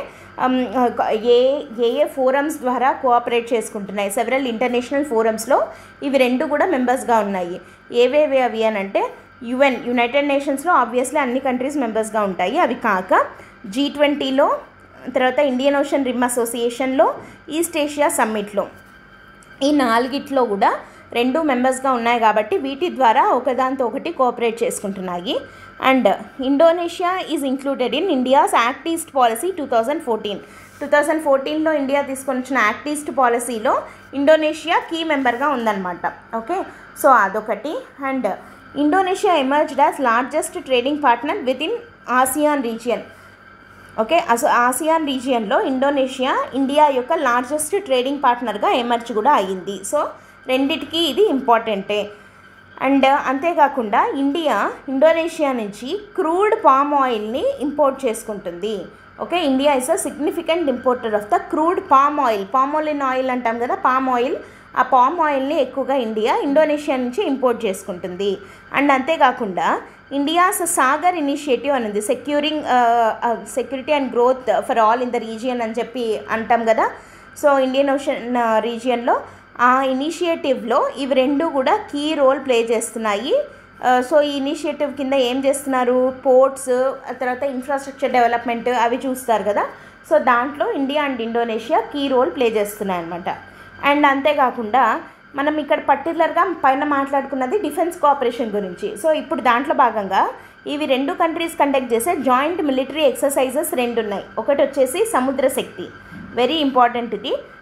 ఏ ఏ ఏ ఫోరమ్స్ ద్వారా కోఆపరేట్ చేసుకుంటున్నాయి సెవెరల్ ఇంటర్నేషనల్ ఫోరమ్స్లో ఇవి రెండు కూడా మెంబర్స్గా ఉన్నాయి ఏవేవి అవి అని అంటే యుఎన్ యునైటెడ్ నేషన్స్లో ఆబ్వియస్లీ అన్ని కంట్రీస్ మెంబర్స్గా ఉంటాయి అవి కాక జీ ట్వంటీలో తర్వాత ఇండియన్ ఓషన్ రిమ్ అసోసియేషన్లో ఈస్ట్ ఏషియా సమ్మిట్లో ఈ నాలుగిట్లో కూడా రెండు మెంబర్స్గా ఉన్నాయి కాబట్టి వీటి ద్వారా ఒకదాంతో ఒకటి కోఆపరేట్ చేసుకుంటున్నాయి and Indonesia is included in India's act east policy two thousand fourteen two thousand ఫోర్టీన్లో ఇండియా తీసుకొని వచ్చిన యాక్ట్ ఈస్ట్ పాలసీలో ఇండోనేషియా కీ మెంబర్గా ఉందన్నమాట ఓకే సో అదొకటి and Indonesia emerged as largest trading partner with in ASEAN region okay అసలు ఆసియాన్ రీజియన్లో ఇండోనేషియా ఇండియా యొక్క లార్జెస్ట్ ట్రేడింగ్ పార్ట్నర్గా ఎమర్జ్ కూడా అయ్యింది సో రెండిటికి ఇది ఇంపార్టెంటే అండ్ అంతేకాకుండా ఇండియా ఇండోనేషియా నుంచి క్రూడ్ పామ్ ఆయిల్ని ఇంపోర్ట్ చేసుకుంటుంది okay India is a significant importer of the crude palm oil palmolein oil అంటాం కదా పామ్ ఆయిల్ ఆ పామ్ ఆయిల్ని ఎక్కువగా ఇండియా ఇండోనేషియా నుంచి ఇంపోర్ట్ చేసుకుంటుంది అండ్ అంతేకాకుండా ఇండియాస్ సాగర్ ఇనిషియేటివ్ అని ఉంది securing security and growth for all in the region అని చెప్పి అంటాం కదా సో ఇండియన్ ఓషన్ రీజియన్లో ఆ ఇనిషియేటివ్లో ఇవి రెండు కూడా కీ రోల్ ప్లే చేస్తున్నాయి సో ఈ ఇనిషియేటివ్ కింద ఏం చేస్తున్నారు పోర్ట్స్ తర్వాత ఇన్ఫ్రాస్ట్రక్చర్ డెవలప్మెంట్ అవి చూస్తారు కదా సో దాంట్లో India and Indonesia key role play చేస్తున్నాయి అనమాట అండ్ అంతేకాకుండా మనం ఇక్కడ పర్టికులర్గా పైన మాట్లాడుకున్నది డిఫెన్స్ కోఆపరేషన్ గురించి సో ఇప్పుడు దాంట్లో భాగంగా ఇవి రెండు కంట్రీస్ కండక్ట్ చేసే జాయింట్ మిలిటరీ ఎక్సర్సైజెస్ రెండు ఉన్నాయి ఒకటి వచ్చేసి సముద్ర శక్తి వెరీ ఇంపార్టెంట్ ఇది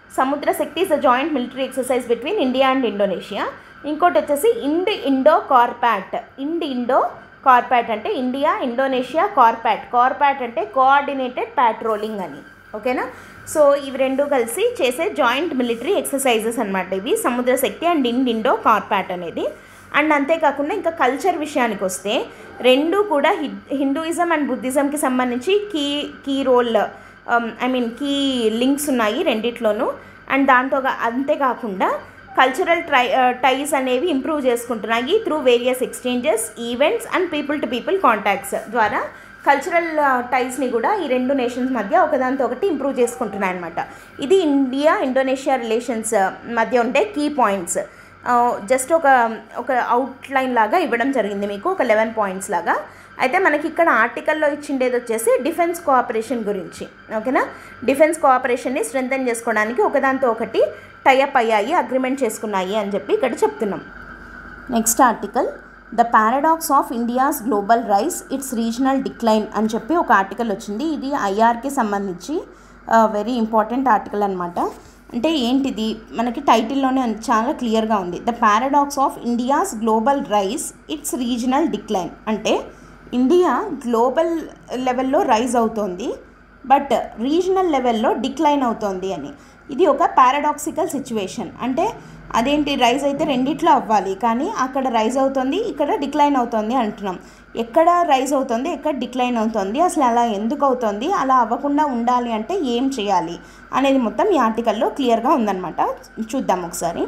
Samudra Shakti is a joint military exercise between India and Indonesia ఇంకోటి వచ్చేసి ఇండ్ ఇండో కార్పాట్ ఇండ్ ఇండో కార్పాట్ అంటే ఇండియా ఇండోనేషియా కార్పాట్ కార్పాట్ అంటే కోఆర్డినేటెడ్ పాట్రోలింగ్ అని ఓకేనా సో ఇవి రెండు కలిసి చేసే జాయింట్ మిలిటరీ ఎక్సర్సైజెస్ అనమాట ఇవి సముద్ర శక్తి అండ్ ఇండ్ ఇండో కార్పాట్ అనేది అండ్ అంతేకాకుండా ఇంకా కల్చర్ విషయానికి వస్తే రెండు కూడా హిందూయిజం అండ్ బుద్ధిజంకి సంబంధించి key key role I mean key links ఉన్నాయి రెండిట్లోనూ అండ్ దాంతో అంతేకాకుండా కల్చరల్ ట్రై టైస్ అనేవి ఇంప్రూవ్ చేసుకుంటున్నాయి through various exchanges events and people to people contacts ద్వారా కల్చరల్ టైస్ని కూడా ఈ రెండు నేషన్స్ మధ్య ఒకదానితో ఒకటి ఇంప్రూవ్ చేసుకుంటున్నాయి అనమాట ఇది ఇండియా ఇండోనేషియా రిలేషన్స్ మధ్య ఉండే కీ పాయింట్స్ జస్ట్ ఒక ఒక అవుట్లైన్ లాగా ఇవ్వడం జరిగింది మీకు ఒక లెవెన్ పాయింట్స్ లాగా అయితే మనకి ఇక్కడ ఆర్టికల్లో ఇచ్చిండేది వచ్చేసి డిఫెన్స్ కోఆపరేషన్ గురించి ఓకేనా డిఫెన్స్ కోఆపరేషన్ని స్ట్రెంథన్ చేసుకోవడానికి ఒకదాంతో ఒకటి టైఅప్ అయ్యాయి అగ్రిమెంట్ చేసుకున్నాయి అని చెప్పి ఇక్కడ చెప్తున్నాం next article the paradox of India's global rise its regional decline అని చెప్పి ఒక ఆర్టికల్ వచ్చింది ఇది ఐఆర్కి సంబంధించి వెరీ ఇంపార్టెంట్ ఆర్టికల్ అనమాట అంటే ఏంటిది మనకి టైటిల్లోనే చాలా క్లియర్గా ఉంది the paradox of India's global rise its regional decline అంటే ఇండియా గ్లోబల్ లెవెల్లో రైజ్ అవుతోంది బట్ రీజనల్ లెవెల్లో డిక్లైన్ అవుతోంది అని ఇది ఒక పారాడాక్సికల్ సిచ్యువేషన్ అంటే అదేంటి రైజ్ అయితే రెండిట్లో అవ్వాలి కానీ అక్కడ రైజ్ అవుతుంది ఇక్కడ డిక్లైన్ అవుతుంది అంటున్నాం ఎక్కడ రైజ్ అవుతుంది ఎక్కడ డిక్లైన్ అవుతుంది అసలు అలా ఎందుకు అవుతుంది అలా అవ్వకుండా ఉండాలి అంటే ఏం చేయాలి అనేది మొత్తం ఈ ఆర్టికల్లో క్లియర్గా ఉందన్నమాట చూద్దాం ఒకసారి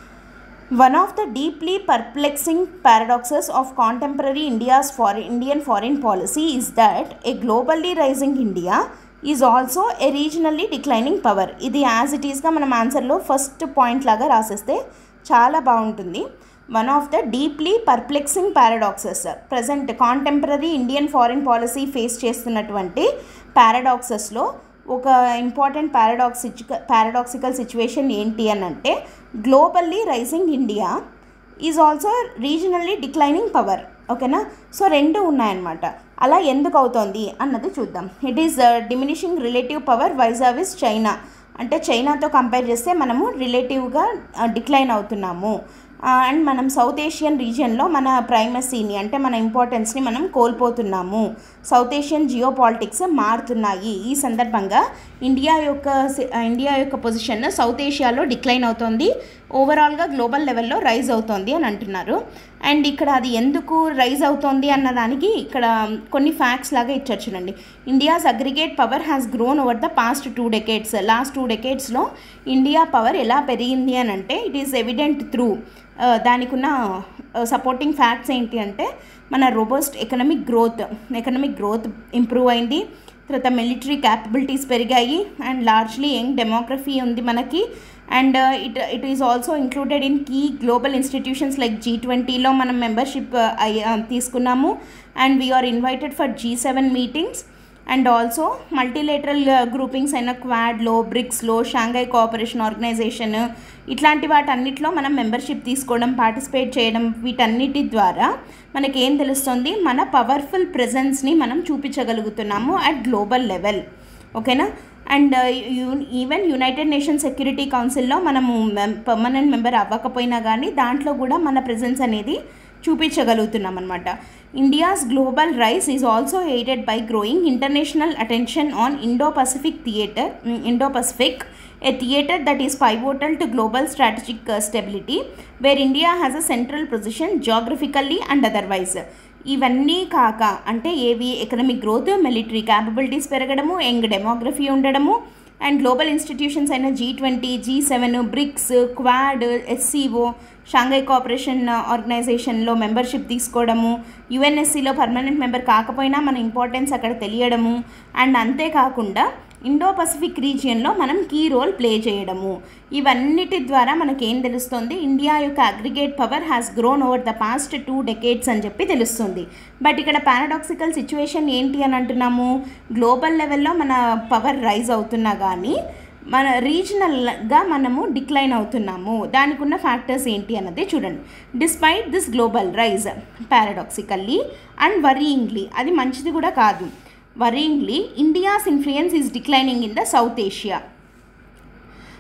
one of the deeply perplexing paradoxes of contemporary India's foreign Indian foreign policy is that a globally rising India is also a regionally declining power ఇది యాజ్ ఇట్ ఈస్గా మనం ఆన్సర్లో ఫస్ట్ పాయింట్ లాగా రాసేస్తే చాలా బాగుంటుంది one of the deeply perplexing paradoxes present contemporary Indian foreign policy face చేస్తున్నటువంటి పారాడాక్సెస్లో ఒక ఇంపార్టెంట్ పారాడాక్సిక్ పారాడాక్సికల్ సిచ్యువేషన్ ఏంటి అని అంటే globally rising India is also regionally declining power ఓకేనా సో రెండు ఉన్నాయన్నమాట అలా ఎందుకు అవుతోంది అన్నది చూద్దాం it is diminishing relative power vis a vis China అంటే చైనాతో కంపేర్ చేస్తే మనము రిలేటివ్గా డిక్లైన్ అవుతున్నాము అండ్ మనం సౌత్ ఏషియన్ రీజియన్లో మన ప్రైమసీని అంటే మన ఇంపార్టెన్స్ని మనం కోల్పోతున్నాము సౌత్ ఏషియన్ జియో పాలిటిక్స్ మారుతున్నాయి ఈ సందర్భంగా ఇండియా యొక్క ఇండియా యొక్క పొజిషన్ సౌత్ ఏషియాలో డిక్లైన్ అవుతోంది ఓవరాల్గా గ్లోబల్ లెవెల్లో రైజ్ అవుతోంది అని అంటున్నారు అండ్ ఇక్కడ అది ఎందుకు రైజ్ అవుతోంది అన్నదానికి ఇక్కడ కొన్ని ఫ్యాక్ట్స్ లాగా ఇచ్చారు చూడండి India's aggregate power has grown over the past two decades last two డెకేడ్స్లో ఇండియా పవర్ ఎలా పెరిగింది అని అంటే ఇట్ ఈస్ ఎవిడెంట్ త్రూ దానికి ఉన్న సపోర్టింగ్ ఫ్యాక్ట్స్ ఏంటి అంటే మన robust economic growth economic growth improve అయింది తర్వాత మిలిటరీ క్యాపబిలిటీస్ పెరిగాయి అండ్ లార్జ్లీ యంగ్ డెమోగ్రఫీ ఉంది మనకి and it it is also included in key global institutions like G ట్వంటీలో మనం మెంబర్షిప్ తీసుకున్నాము and we're invited for G seven meetings and also multilateral groupings అయిన క్వాడ్లో బ్రిక్స్లో షాంఘై కోఆపరేషన్ ఆర్గనైజేషన్ ఇట్లాంటి వాటన్నిటిలో మనం మెంబర్షిప్ తీసుకోవడం పార్టిసిపేట్ చేయడం వీటన్నిటి ద్వారా మనకి ఏం తెలుస్తుంది మన పవర్ఫుల్ ప్రెజెన్స్ని మనం చూపించగలుగుతున్నాము అట్ గ్లోబల్ లెవెల్ ఓకేనా and even United Nation security కౌన్సిల్లో మనము పర్మనెంట్ మెంబర్ అవ్వకపోయినా కానీ దాంట్లో కూడా మన ప్రెజెన్స్ అనేది చూపించగలుగుతున్నాం అనమాట India's global rise is also aided by growing international attention on Indo Pacific theatre Indo Pacific a theatre that is pivotal to global strategic uh, stability where India has a central position geographically and otherwise. ఇవన్నీ కాక అంటే ఏవి economic growth military capabilities పెరగడము young demography ఉండడము and global institutions అయిన G twenty G seven BRICS Quad SCO Shanghai cooperation ఆర్గనైజేషన్లో membership తీసుకోవడము యుఎన్ఎస్సిలో పర్మనెంట్ మెంబర్ కాకపోయినా మన ఇంపార్టెన్స్ అక్కడ తెలియడము అండ్ అంతేకాకుండా ఇండో పసిఫిక్ రీజియన్లో మనం కీ రోల్ ప్లే చేయడము ఇవన్నిటి ద్వారా మనకేం తెలుస్తుంది ఇండియా యొక్క aggregate power has grown over the past two decades అని చెప్పి తెలుస్తుంది బట్ ఇక్కడ పారాడాక్సికల్ సిచ్యువేషన్ ఏంటి అని అంటున్నాము గ్లోబల్ లెవెల్లో మన పవర్ రైజ్ అవుతున్నా కానీ మన రీజనల్గా మనము డిక్లైన్ అవుతున్నాము దానికి ఉన్న ఫ్యాక్టర్స్ ఏంటి అన్నది చూడండి despite this global rise paradoxically and worryingly అది మంచిది కూడా కాదు worryingly India's influence is declining in the South Asia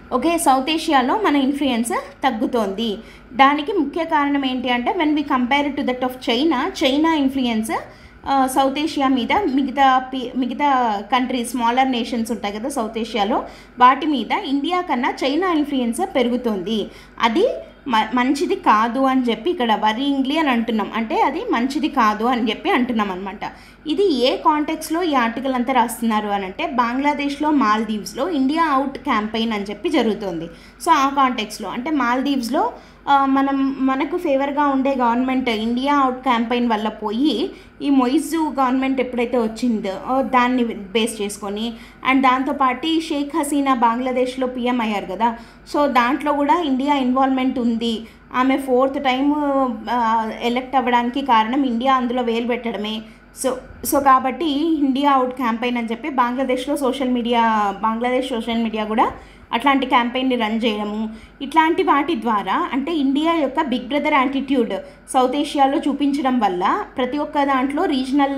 okay South ఏషియాలో మన ఇన్ఫ్లుయెన్స్ తగ్గుతోంది దానికి ముఖ్య కారణం ఏంటి అంటే when we compare to that of China China influence South Asia మీద మిగతా పి- మిగతా కంట్రీస్ స్మాలర్ నేషన్స్ ఉంటాయి కదా సౌత్ ఏషియాలో వాటి మీద ఇండియా కన్నా చైనా ఇన్ఫ్లుయెన్స్ పెరుగుతోంది అది మ మంచిది కాదు అని చెప్పి ఇక్కడ వరింగ్లీ అని అంటున్నాం అంటే అది మంచిది కాదు అని చెప్పి అంటున్నాం అనమాట ఇది ఏ కాంటెక్స్లో ఈ ఆర్టికల్ అంతా రాస్తున్నారు అని అంటే బంగ్లాదేశ్లో మాల్దీవ్స్లో ఇండియా అవుట్ క్యాంపెయిన్ అని చెప్పి జరుగుతుంది సో ఆ కాంటెక్స్లో అంటే మాల్దీవ్స్లో ఆ, మనం మనకు ఫేవర్గా ఉండే గవర్నమెంట్ ఇండియా అవుట్ క్యాంపెయిన్ వల్ల పోయి ఈ మొయిజు గవర్నమెంట్ ఎప్పుడైతే వచ్చిందో ఆ, దాన్ని బేస్ చేసుకొని అండ్ దాంతోపాటు షేక్ హసీనా బంగ్లాదేశ్లో పిఎం అయ్యారు కదా సో దాంట్లో కూడా ఇండియా ఇన్వాల్వ్మెంట్ ఉంది ఆమె ఫోర్త్ టైం ఎలక్ట్ అవ్వడానికి కారణం ఇండియా అందులో వేలు పెట్టడమే సో సో కాబట్టి ఇండియా అవుట్ క్యాంపెయిన్ అని చెప్పి బంగ్లాదేశ్లో social media Bangladesh social media కూడా అట్లాంటి క్యాంపెయిన్ని రన్ చేయడము ఇట్లాంటి వాటి ద్వారా అంటే ఇండియా యొక్క బిగ్ బ్రదర్ యాటిట్యూడ్ సౌత్ ఏషియాలో చూపించడం వల్ల ప్రతి ఒక్క దాంట్లో రీజనల్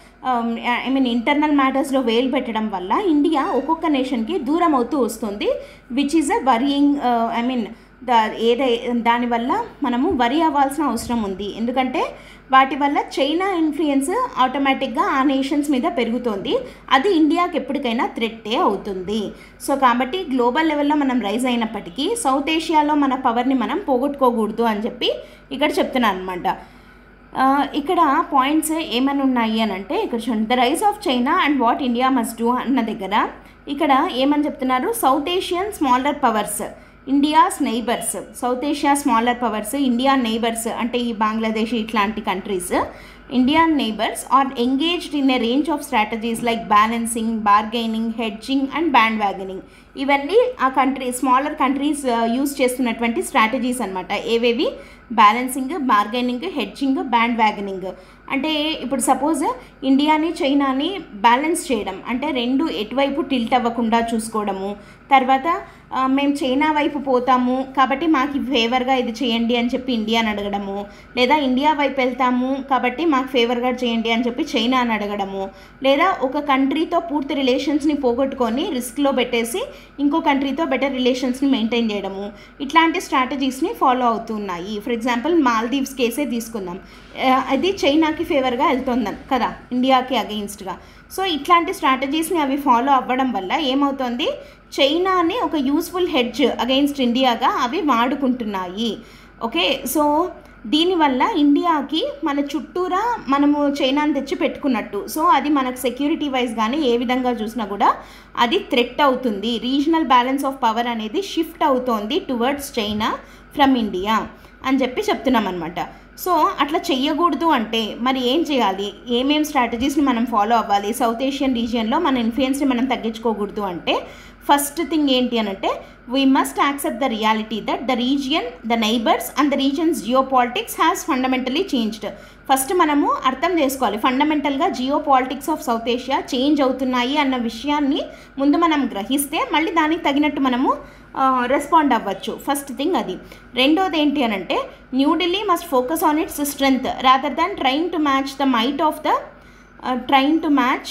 ఐ మీన్ ఇంటర్నల్ మ్యాటర్స్లో వేలు పెట్టడం వల్ల ఇండియా ఒక్కొక్క నేషన్కి దూరం అవుతూ వస్తుంది which is a worrying I mean the ఏదై దానివల్ల మనము వరి అవ్వాల్సిన అవసరం ఉంది ఎందుకంటే వాటి వల్ల చైనా ఇన్ఫ్లుయెన్స్ ఆటోమేటిక్గా ఆ నేషన్స్ మీద పెరుగుతోంది అది ఇండియాకి ఎప్పటికైనా థ్రెట్టే అవుతుంది సో కాబట్టి గ్లోబల్ లెవెల్లో మనం రైజ్ అయినప్పటికీ సౌత్ ఏషియాలో మన పవర్ని మనం పోగొట్టుకోకూడదు అని చెప్పి ఇక్కడ చెప్తున్నాను అనమాట ఆ, ఇక్కడ పాయింట్స్ ఏమని ఉన్నాయి అని అంటే ఇక్కడ చూడండి the rise of China and what India must do అన్న దగ్గర ఇక్కడ ఏమని చెప్తున్నారు south Asian smaller powers India's neighbours south Asia smaller powers India neighbours అంటే ఈ బంగ్లాదేశ్ ఇట్లాంటి countries Indian neighbours are engaged in a range of strategies like balancing bargaining hedging and bandwagoning ఇవన్నీ ఆ కంట్రీ స్మాలర్ కంట్రీస్ యూస్ చేస్తున్నటువంటి strategies అనమాట ఏవేవి balancing bargaining hedging bandwagoning అంటే ఇప్పుడు సపోజ్ ఇండియాని చైనాని బ్యాలెన్స్ చేయడం అంటే రెండు ఎటువైపు టిల్ట్ అవ్వకుండా చూసుకోవడము తర్వాత ఆ, మేము చైనా వైపు పోతాము కాబట్టి మాకు ఫేవర్గా ఇది చేయండి అని చెప్పి ఇండియాని అడగడము లేదా ఇండియా వైపు వెళ్తాము కాబట్టి మాకు ఫేవర్గా చేయండి అని చెప్పి చైనా అని అడగడము లేదా ఒక కంట్రీతో పూర్తి రిలేషన్స్ని పోగొట్టుకొని రిస్క్లో పెట్టేసి ఇంకో కంట్రీతో బెటర్ రిలేషన్స్ని మెయింటైన్ చేయడము ఇట్లాంటి స్ట్రాటజీస్ని ఫాలో అవుతున్నాయి ఫర్ ఎగ్జాంపుల్ మాల్దీవ్స్ కేసే తీసుకుందాం ఆ, అది చైనాకి ఫేవర్గా వెళ్తుంది కదా ఇండియాకి అగెయిన్స్ట్గా సో ఇట్లాంటి స్ట్రాటజీస్ని అవి ఫాలో అవ్వడం వల్ల ఏమవుతుంది చైనాని ఒక యూస్ఫుల్ హెడ్జ్ అగెయిన్స్ట్ ఇండియాగా అవి వాడుకుంటున్నాయి ఓకే సో దీనివల్ల ఇండియాకి మన చుట్టూరా మనము చైనాని తెచ్చి పెట్టుకున్నట్టు సో అది మనకు సెక్యూరిటీ వైజ్ కానీ ఏ విధంగా చూసినా కూడా అది థ్రెట్ అవుతుంది రీజనల్ బ్యాలెన్స్ ఆఫ్ పవర్ అనేది షిఫ్ట్ అవుతోంది టువర్డ్స్ చైనా ఫ్రమ్ ఇండియా అని చెప్పి చెప్తున్నాం అనమాట సో అట్లా చెయ్యకూడదు అంటే మరి ఏం చేయాలి ఏమేం స్ట్రాటజీస్ని మనం ఫాలో అవ్వాలి సౌత్ ఏషియన్ రీజియన్లో మన ఇన్ఫ్లుయెన్స్ని మనం తగ్గించుకోకూడదు అంటే ఫస్ట్ థింగ్ ఏంటి అని అంటే we must accept the reality that the region the neighbours and the region's geopolitics has fundamentally changed first మనము అర్థం చేసుకోవాలి ఫండమెంటల్గా geopolitics of south Asia change అవుతున్నాయి అన్న విషయాన్ని ముందు మనం గ్రహిస్తే మళ్ళీ దానికి తగినట్టు మనము రెస్పాండ్ అవ్వచ్చు ఫస్ట్ థింగ్ అది రెండోది ఏంటి అని అంటే New Delhi must focus on its strength rather than trying to match the might of the trying to match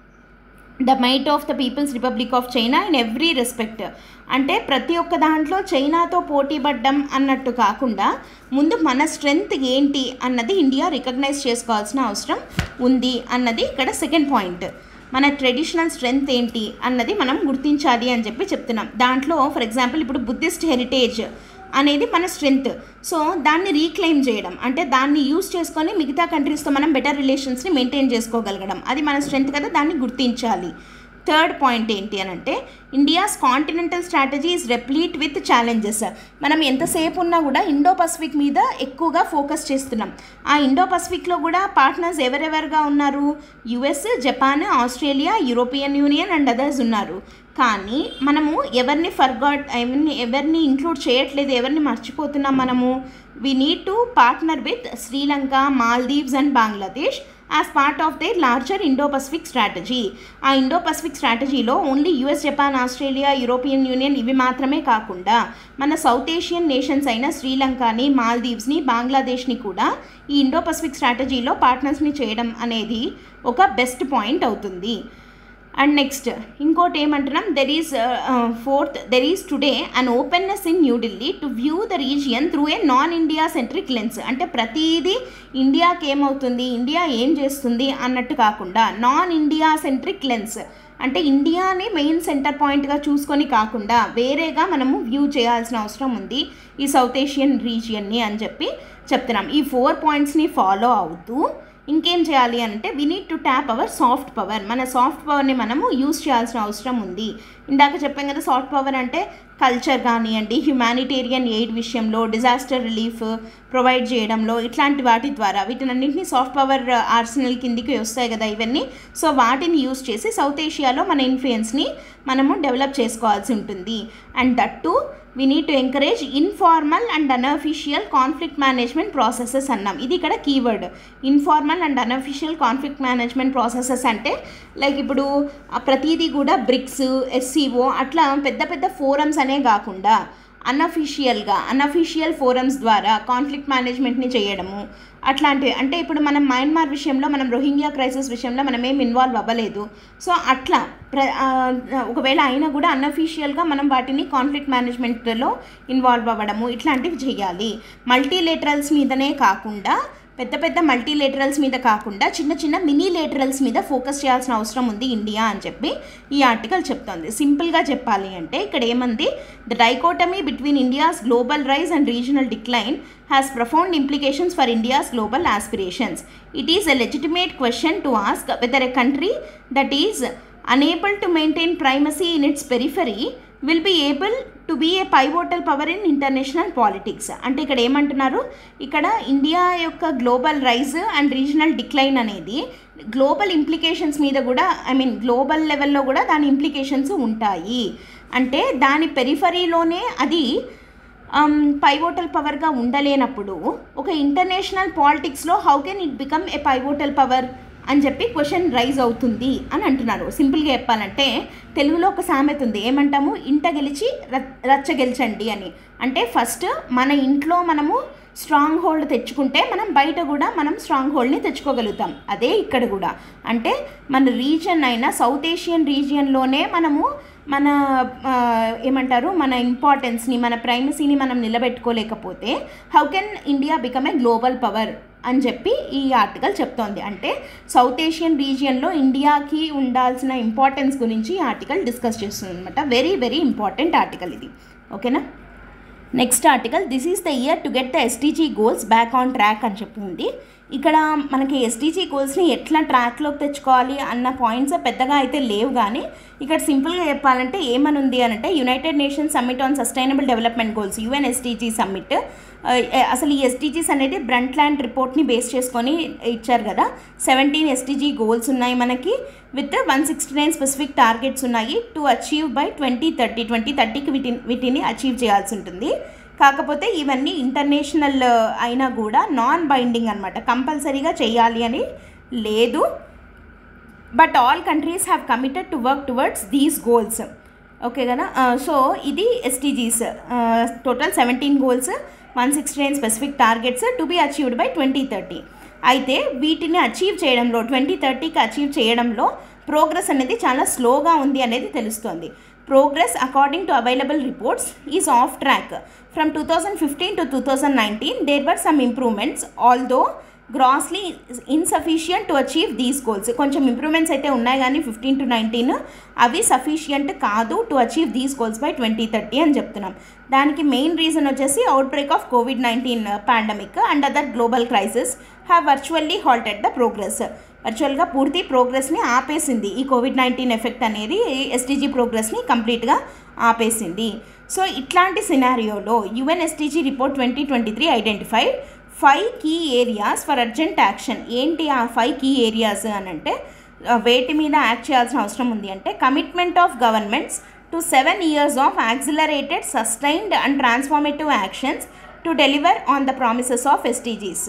the might of the People's Republic of China in every respect అంటే ప్రతి ఒక్క దాంట్లో చైనాతో పోటీ పడ్డం అన్నట్టు కాకుండా ముందు మన స్ట్రెంగ్త్ ఏంటి అన్నది ఇండియా రికగ్నైజ్ చేసుకోవాల్సిన అవసరం ఉంది అన్నది ఇక్కడ సెకండ్ పాయింట్ మన ట్రెడిషనల్ స్ట్రెంగ్త్ ఏంటి అన్నది మనం గుర్తించాలి అని చెప్పి చెప్తున్నాం దాంట్లో ఫర్ ఎగ్జాంపుల్ ఇప్పుడు బుద్ధిస్ట్ హెరిటేజ్ అనేది మన స్ట్రెంగ్త్ సో దాన్ని రీక్లెయిమ్ చేయడం అంటే దాన్ని యూస్ చేసుకొని మిగతా కంట్రీస్తో మనం బెటర్ రిలేషన్స్ని మెయింటైన్ చేసుకోగలగడం అది మన స్ట్రెంగ్త్ కదా దాన్ని గుర్తించాలి థర్డ్ పాయింట్ ఏంటి అని అంటే India's continental strategy is replete with challenges మనం ఎంతసేపు ఉన్నా కూడా ఇండో పసిఫిక్ మీద ఎక్కువగా ఫోకస్ చేస్తున్నాం ఆ ఇండో పసిఫిక్లో కూడా పార్ట్నర్స్ ఎవరెవరుగా ఉన్నారు US Japan Australia European Union and others ఉన్నారు కానీ మనము ఎవరిని ఫర్గాట్ ఎవరిని ఎవరిని ఇంక్లూడ్ చేయట్లేదు ఎవరిని మర్చిపోతున్నాం మనము we need to partner with Sri Lanka Maldives and Bangladesh as part of their larger Indo Pacific strategy ఆ ఇండో పసిఫిక్ స్ట్రాటజీలో only US Japan Australia European Union ఇవి మాత్రమే కాకుండా మన సౌత్ ఏషియన్ నేషన్స్ అయిన శ్రీలంకని మాల్దీవ్స్ని బంగ్లాదేశ్ని కూడా ఈ ఇండో పసిఫిక్ స్ట్రాటజీలో పార్ట్నర్స్ని చేయడం అనేది ఒక బెస్ట్ పాయింట్ అవుతుంది అండ్ నెక్స్ట్ ఇంకోటి ఏమంటున్నాం there is fourth there is today an openness in New Delhi to view the region through a non India centric lens అంటే ప్రతిదీ ఇండియాకి ఏమవుతుంది ఇండియా ఏం చేస్తుంది అన్నట్టు కాకుండా నాన్ ఇండియా సెంట్రిక్ లెన్స్ అంటే ఇండియాని మెయిన్ సెంటర్ పాయింట్గా చూసుకొని కాకుండా వేరేగా మనము వ్యూ చేయాల్సిన అవసరం ఉంది ఈ సౌత్ ఏషియన్ రీజియన్ని అని చెప్పి చెప్తున్నాం ఈ ఫోర్ పాయింట్స్ని ఫాలో అవుతూ ఇంకేం చేయాలి అంటే we need to tap our soft power మన సాఫ్ట్ పవర్ని మనము యూస్ చేయాల్సిన అవసరం ఉంది ఇందాక చెప్పాం కదా సాఫ్ట్ పవర్ అంటే కల్చర్ కానివ్వండి హ్యుమానిటేరియన్ ఎయిడ్ విషయంలో డిజాస్టర్ రిలీఫ్ ప్రొవైడ్ చేయడంలో ఇట్లాంటి వాటి ద్వారా వీటినన్నింటినీ సాఫ్ట్ పవర్ ఆర్సనల్ కిందికి వస్తాయి కదా ఇవన్నీ సో వాటిని యూస్ చేసి సౌత్ ఏషియాలో మన ఇన్ఫ్లుయెన్స్ని మనము డెవలప్ చేసుకోవాల్సి ఉంటుంది and that too we need to encourage informal and unofficial conflict management processes అన్నాం ఇది ఇక్కడ keyword informal and unofficial conflict management processes అంటే లైక్ ఇప్పుడు ప్రతిదీ కూడా బ్రిక్స్ ఎస్సీఓ అట్లా పెద్ద పెద్ద ఫోరమ్స్ అనే కాకుండా అన్అఫిషియల్గా అన్అఫిషియల్ ఫోరమ్స్ ద్వారా కాన్ఫ్లిక్ట్ మేనేజ్మెంట్ని చేయడము అట్లాంటివి అంటే ఇప్పుడు మనం మయన్మార్ విషయంలో మనం రోహింగ్యా క్రైసిస్ విషయంలో మనం ఏం ఇన్వాల్వ్ అవ్వలేదు సో అట్లా ప్ర ఒకవేళ అయినా కూడా అన్అఫీషియల్గా మనం వాటిని కాన్ఫ్లిక్ట్ మేనేజ్మెంట్లో ఇన్వాల్వ్ అవ్వడము ఇట్లాంటివి చేయాలి మల్టీలేటరల్స్ మీదనే కాకుండా పెద్ద పెద్ద మల్టీలేటరల్స్ మీద కాకుండా చిన్న చిన్న మినీ లేటరల్స్ మీద ఫోకస్ చేయాల్సిన అవసరం ఉంది ఇండియా అని చెప్పి ఈ ఆర్టికల్ చెప్తోంది సింపుల్గా చెప్పాలి అంటే ఇక్కడ ఏమంది the dichotomy between India's global rise and regional decline has profound implications for India's global aspirations it is a legitimate question to ask whether a country that is unable to maintain primacy in its periphery will be able to be a pivotal power in international politics అంటే ఇక్కడ ఏమంటున్నారు ఇక్కడ India యొక్క global rise and regional decline అనేది global implications మీద కూడా I mean global లెవెల్లో కూడా దాని ఇంప్లికేషన్స్ ఉంటాయి అంటే దాని పెరిఫరీలోనే అది పైవోటల్ పవర్గా ఉండలేనప్పుడు ఒక ఇంటర్నేషనల్ పాలిటిక్స్లో how can it become a pivotal power అని చెప్పి క్వశ్చన్ రైజ్ అవుతుంది అని అంటున్నారు సింపుల్గా చెప్పాలంటే తెలుగులో ఒక సామెత ఉంది ఏమంటాము ఇంట గెలిచి రచ్చ గెలిచండి అని అంటే ఫస్ట్ మన ఇంట్లో మనము స్ట్రాంగ్ హోల్డ్ తెచ్చుకుంటే మనం బయట కూడా మనం స్ట్రాంగ్ హోల్డ్ని తెచ్చుకోగలుగుతాం అదే ఇక్కడ కూడా అంటే మన రీజన్ అయినా సౌత్ ఏషియన్ రీజియన్లోనే మనము మన ఏమంటారు మన ఇంపార్టెన్స్ని మన ప్రైమసీని మనం నిలబెట్టుకోలేకపోతే how can India become a global power అని చెప్పి ఈ ఆర్టికల్ చెప్తోంది అంటే సౌత్ ఏషియన్ రీజియన్లో ఇండియాకి ఉండాల్సిన ఇంపార్టెన్స్ గురించి ఈ ఆర్టికల్ డిస్కస్ చేస్తుంది అనమాట వెరీ వెరీ ఇంపార్టెంట్ ఆర్టికల్ ఇది ఓకేనా next article this is the year to get the SDG goals back on track అని చెప్పింది ఇక్కడ మనకి ఎస్టీజీ గోల్స్ని ఎట్లా ట్రాక్లోకి తెచ్చుకోవాలి అన్న పాయింట్స్ పెద్దగా అయితే లేవు కానీ ఇక్కడ సింపుల్గా చెప్పాలంటే ఏమనుంది అని అంటే United Nations summit on sustainable development goals UN SDG summit అసలు ఈ ఎస్టీజీస్ అనేది బ్రంట్ ల్యాండ్ రిపోర్ట్ని బేస్ చేసుకొని ఇచ్చారు కదా సెవెంటీన్ ఎస్టీజీ గోల్స్ ఉన్నాయి మనకి with one sixty nine specific targets ఉన్నాయి to achieve by twenty thirty twenty థర్టీకి వీటిని వీటిని అచీవ్ చేయాల్సి ఉంటుంది కాకపోతే ఇవన్నీ ఇంటర్నేషనల్ అయినా కూడా నాన్ బైండింగ్ అనమాట కంపల్సరీగా చేయాలి అని లేదు but all countries have committed to work towards these goals okay కదా సో ఇది SDGs total seventeen goals one sixty nine specific targets to be achieved by twenty thirty అయితే వీటిని అచీవ్ చేయడంలో ట్వంటీ థర్టీకి అచీవ్ చేయడంలో ప్రోగ్రెస్ అనేది చాలా స్లోగా ఉంది అనేది తెలుస్తోంది progress according to available reports is off track from two thousand fifteen to two thousand nineteen there were some improvements although grossly insufficient to achieve these goals కొంచెం ఇంప్రూవ్మెంట్స్ అయితే ఉన్నాయి కానీ ఫిఫ్టీన్ టు నైన్టీన్ అవి sufficient కాదు to achieve these goals by twenty thirty అని చెప్తున్నాం దానికి main reason వచ్చేసి outbreak of COVID nineteen pandemic and other global crisis have virtually halted the progress వర్చువల్గా పూర్తి ప్రోగ్రెస్ని ఆపేసింది ఈ కోవిడ్ నైన్టీన్ ఎఫెక్ట్ అనేది ఎస్టీజీ ప్రోగ్రెస్ని కంప్లీట్గా ఆపేసింది సో ఇట్లాంటి సినారియోలో UN SDG report twenty twenty three identified five key areas for urgent action ఏంటి ఆ ఫైవ్ కీ ఏరియాస్ అని అంటే వేటి మీద యాక్ట్ చేయాల్సిన అవసరం ఉంది అంటే commitment of governments to seven years of accelerated sustained and transformative actions to deliver on the promises of SDGs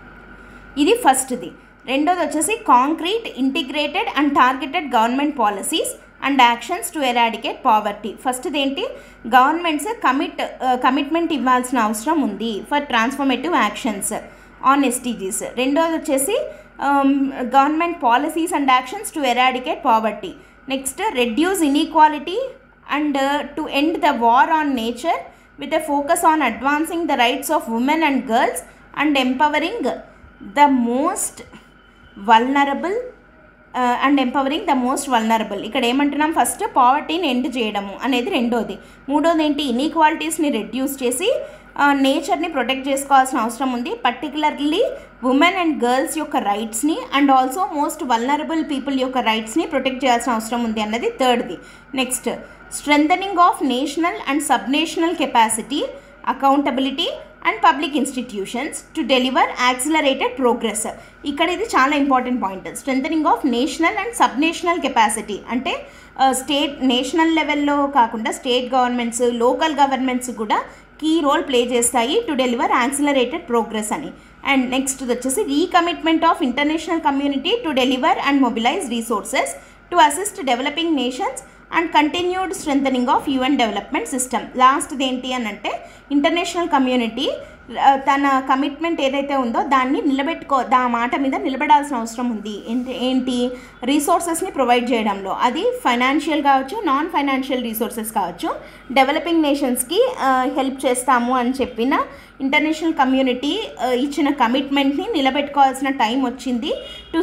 ఇది ఫస్ట్ది రెండోది వచ్చేసి concrete integrated and targeted government policies and actions to eradicate poverty ఫస్ట్ది ఏంటి గవర్నమెంట్స్ కమిట్ కమిట్మెంట్ ఇవ్వాల్సిన అవసరం ఉంది for transformative actions on SDGs రెండోది వచ్చేసి government policies and actions to eradicate poverty next reduce inequality and to end the war on nature with a focus on advancing the rights of women and girls and empowering the most vulnerable and empowering the most vulnerable ఇక్కడ ఏమంటున్నాం first పావర్టీని end చేయడము అనేది రెండోది మూడోది ఏంటి ఇన్ఈక్వాలిటీస్ని reduce చేసి నేచర్ని protect చేసుకోవాల్సిన అవసరం ఉంది పర్టికులర్లీ ఉమెన్ అండ్ గర్ల్స్ యొక్క రైట్స్ని and also most vulnerable people యొక్క రైట్స్ని ప్రొటెక్ట్ చేయాల్సిన అవసరం ఉంది అన్నది థర్డ్ది next strengthening of national and sub national capacity accountability and public institutions to deliver accelerated progress ఇక్కడ ఇది చాలా important point strengthening of national and sub national capacity అంటే స్టేట్ నేషనల్ లెవెల్లో కాకుండా స్టేట్ గవర్నమెంట్స్ లోకల్ గవర్నమెంట్స్ కూడా key role play చేస్తాయి to deliver accelerated progress అని and next వచ్చేసి recommitment of international community to deliver and mobilise resources to assist developing nations and continued strengthening of UN development system లాస్ట్ది ఏంటి అని అంటే international community తన commitment ఏదైతే ఉందో దాన్ని నిలబెట్టుకో దా మాట మీద నిలబడాల్సిన అవసరం ఉంది ఏంటి ఏంటి రీసోర్సెస్ని ప్రొవైడ్ చేయడంలో అది ఫైనాన్షియల్ కావచ్చు నాన్ ఫైనాన్షియల్ రీసోర్సెస్ కావచ్చు డెవలపింగ్ నేషన్స్కి హెల్ప్ చేస్తాము అని చెప్పిన ఇంటర్నేషనల్ కమ్యూనిటీ ఇచ్చిన కమిట్మెంట్ని నిలబెట్టుకోవాల్సిన టైం వచ్చింది టు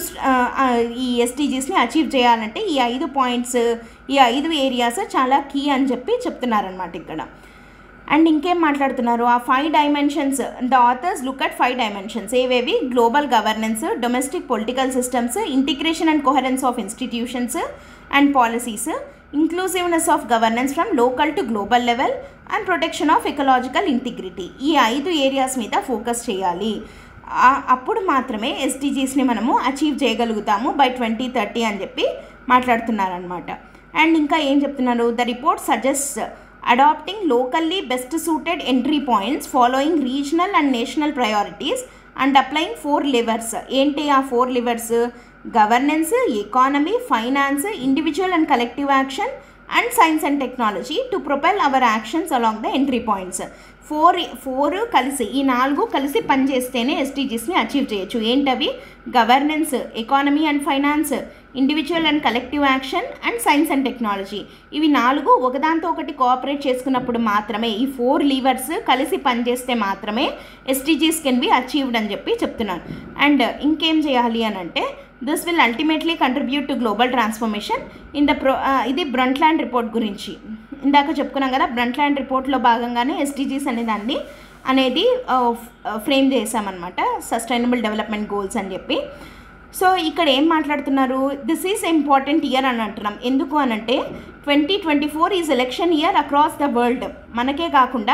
ఈ ఎస్టీజీస్ని అచీవ్ చేయాలంటే ఈ ఐదు పాయింట్స్ ఈ ఐదు ఏరియాస్ చాలా కీ అని చెప్పి చెప్తున్నారనమాట ఇక్కడ అండ్ ఇంకేం మాట్లాడుతున్నారు ఆ five dimensions the authors look at five dimensions ఏవేవి global governance domestic political systems integration and coherence of institutions and policies inclusiveness of governance from local to global level and protection of ecological integrity ఈ ఐదు areas మీద focus చేయాలి అప్పుడు మాత్రమే ఎస్టీజీస్ని మనము achieve చేయగలుగుతాము by twenty thirty అని చెప్పి మాట్లాడుతున్నారనమాట అండ్ ఇంకా ఏం చెప్తున్నారు the report suggest adapting locally best suited entry points following regional and national priorities and applying four levers ఏంటి ఆ four levers governance economy finance individual and collective action and science and technology to propel our actions along the entry points four four కలిసి ఈ నాలుగు కలిసి పనిచేస్తేనే ఎస్టీజీస్ని achieve చేయొచ్చు ఏంటవి governance economy and finance individual and collective action and science and technology ఇవి నాలుగు ఒకదాంతో ఒకటి కోఆపరేట్ చేసుకున్నప్పుడు మాత్రమే ఈ ఫోర్ లీవర్స్ కలిసి పనిచేస్తే మాత్రమే ఎస్టీజీస్ కెన్ బి అచీవ్డ్ అని చెప్పి చెప్తున్నాను అండ్ ఇంకేం చేయాలి అని అంటే this will ultimately contribute to global transformation in the pro ఇది బ్రంట్లాండ్ రిపోర్ట్ గురించి ఇందాక చెప్పుకున్నాం కదా బ్రంట్లాండ్ రిపోర్ట్లో భాగంగానే ఎస్టీజీస్ అనే దాన్ని అనేది ఫ్రేమ్ చేసామన్నమాట సస్టైనబుల్ డెవలప్మెంట్ గోల్స్ అని చెప్పి సో ఇక్కడ ఏం మాట్లాడుతున్నారు దిస్ ఈజ్ ఇంపార్టెంట్ ఇయర్ అని అంటున్నాం ఎందుకు అనంటే twenty twenty four is election year across the world మనకే కాకుండా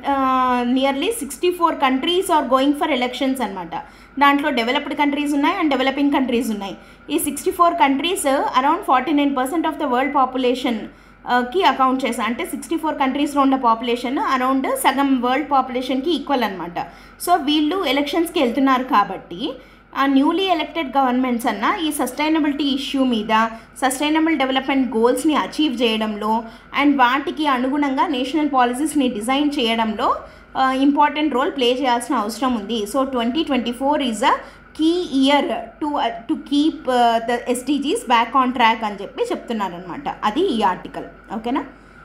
nearly sixty four countries are going for elections అనమాట దాంట్లో డెవలప్డ్ కంట్రీస్ ఉన్నాయి అండ్ డెవలపింగ్ కంట్రీస్ ఉన్నాయి ఈ sixty four countries around forty nine percent of the world population కి account చేస్తాం అంటే సిక్స్టీ ఫోర్ కంట్రీస్లో ఉన్న పాపులేషన్ అరౌండ్ సగం వరల్డ్ పాపులేషన్కి ఈక్వల్ అనమాట సో వీళ్ళు ఎలక్షన్స్కి వెళ్తున్నారు కాబట్టి ఆ న్యూలీ ఎలక్టెడ్ గవర్నమెంట్స్ అన్న ఈ సస్టైనబిలిటీ ఇష్యూ మీద సస్టైనబుల్ డెవలప్మెంట్ గోల్స్ని అచీవ్ చేయడంలో అండ్ వాటికి అనుగుణంగా నేషనల్ పాలసీస్ని డిజైన్ చేయడంలో ఇంపార్టెంట్ రోల్ ప్లే చేయాల్సిన అవసరం ఉంది so twenty twenty four is a key year to to keep the SDGs back on track అని చెప్పి చెప్తున్నారనమాట అది ఈ ఆర్టికల్ ఓకేనా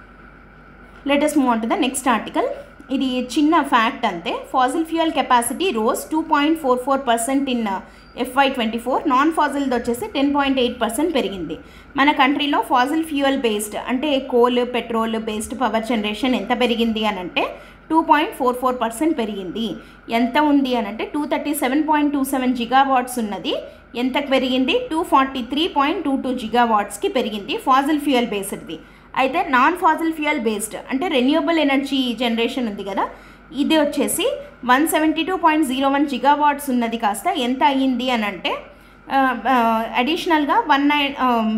latest move on to the next article ఇది చిన్న ఫ్యాక్ట్ అంతే fossil fuel capacity rose two point four four percent in FY twenty four non ఫాజిల్ది వచ్చేసి టెన్ పాయింట్ ఎయిట్ పర్సెంట్ పెరిగింది మన కంట్రీలో ఫాజిల్ ఫ్యూయల్ బేస్డ్ అంటే coal petrol based power generation ఎంత పెరిగింది అని అంటే two point four four percent పెరిగింది ఎంత ఉంది అని అంటే two thirty seven point two seven gigawatts ఉన్నది ఎంత పెరిగింది two forty three point two two జిగావాట్స్కి పెరిగింది ఫాజిల్ ఫ్యూయల్ బేస్డ్ది అయితే నాన్ ఫాజిల్ ఫ్యూయల్ బేస్డ్ అంటే రెన్యూబుల్ ఎనర్జీ జనరేషన్ ఉంది కదా ఇది వచ్చేసి one seventy two point zero one gigawatts ఉన్నది కాస్త ఎంత అయ్యింది అని అంటే అడిషనల్గా one nine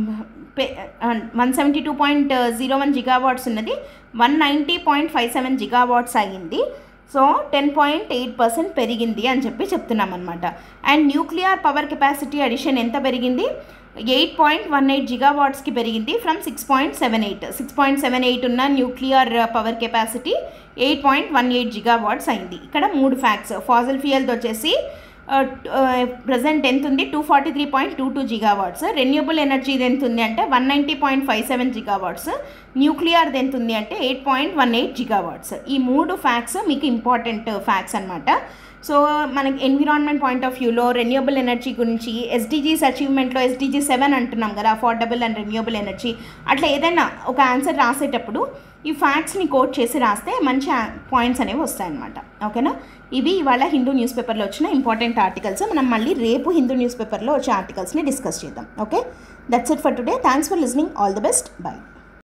one seventy two point zero one gigawatts ఉన్నది one ninety point five seven gigawatts అయ్యింది so ten point eight percent పెరిగింది అని చెప్పి చెప్తున్నాం అనమాట and nuclear power capacity addition ఎంత పెరిగింది ఎయిట్ పాయింట్ వన్ ఎయిట్ జిగావాట్స్కి పెరిగింది from six point seven eight six point seven eight ఉన్న nuclear power capacity eight point one eight gigawatts అయింది ఇక్కడ మూడు ఫ్యాక్ట్స్ ఫాజిల్ ఫ్యూయల్ది వచ్చేసి ప్రజెంట్ ఎంత ఉంది two forty three point two two gigawatts renewable ఎనర్జీది ఎంత ఉంది అంటే one ninety point five seven gigawatts న్యూక్లియర్ది ఎంత ఉంది అంటే eight point one eight gigawatts ఈ మూడు ఫ్యాక్ట్స్ మీకు ఇంపార్టెంట్ ఫ్యాక్ట్స్ అనమాట సో మనకి ఎన్విరాన్మెంట్ పాయింట్ ఆఫ్ వ్యూలో రెన్యూబుల్ ఎనర్జీ గురించి ఎస్డీజీస్ అచీవ్మెంట్లో ఎస్డీజీ సెవెన్ అంటున్నాం కదా అఫోర్డబుల్ అండ్ రెన్యూబుల్ ఎనర్జీ అట్లా ఏదైనా ఒక ఆన్సర్ రాసేటప్పుడు ఈ ఫ్యాక్ట్స్ని కోట్ చేసి రాస్తే మంచి పాయింట్స్ అనేవి వస్తాయన్నమాట ఓకేనా ఇవి ఇవాళ హిందూ న్యూస్ పేపర్లో వచ్చిన ఇంపార్టెంట్ ఆర్టికల్స్ మనం మళ్ళీ రేపు హిందూ న్యూస్ పేపర్లో వచ్చే ఆర్టికల్స్ని డిస్కస్ చేద్దాం okay that's it for today thanks for listening all the best by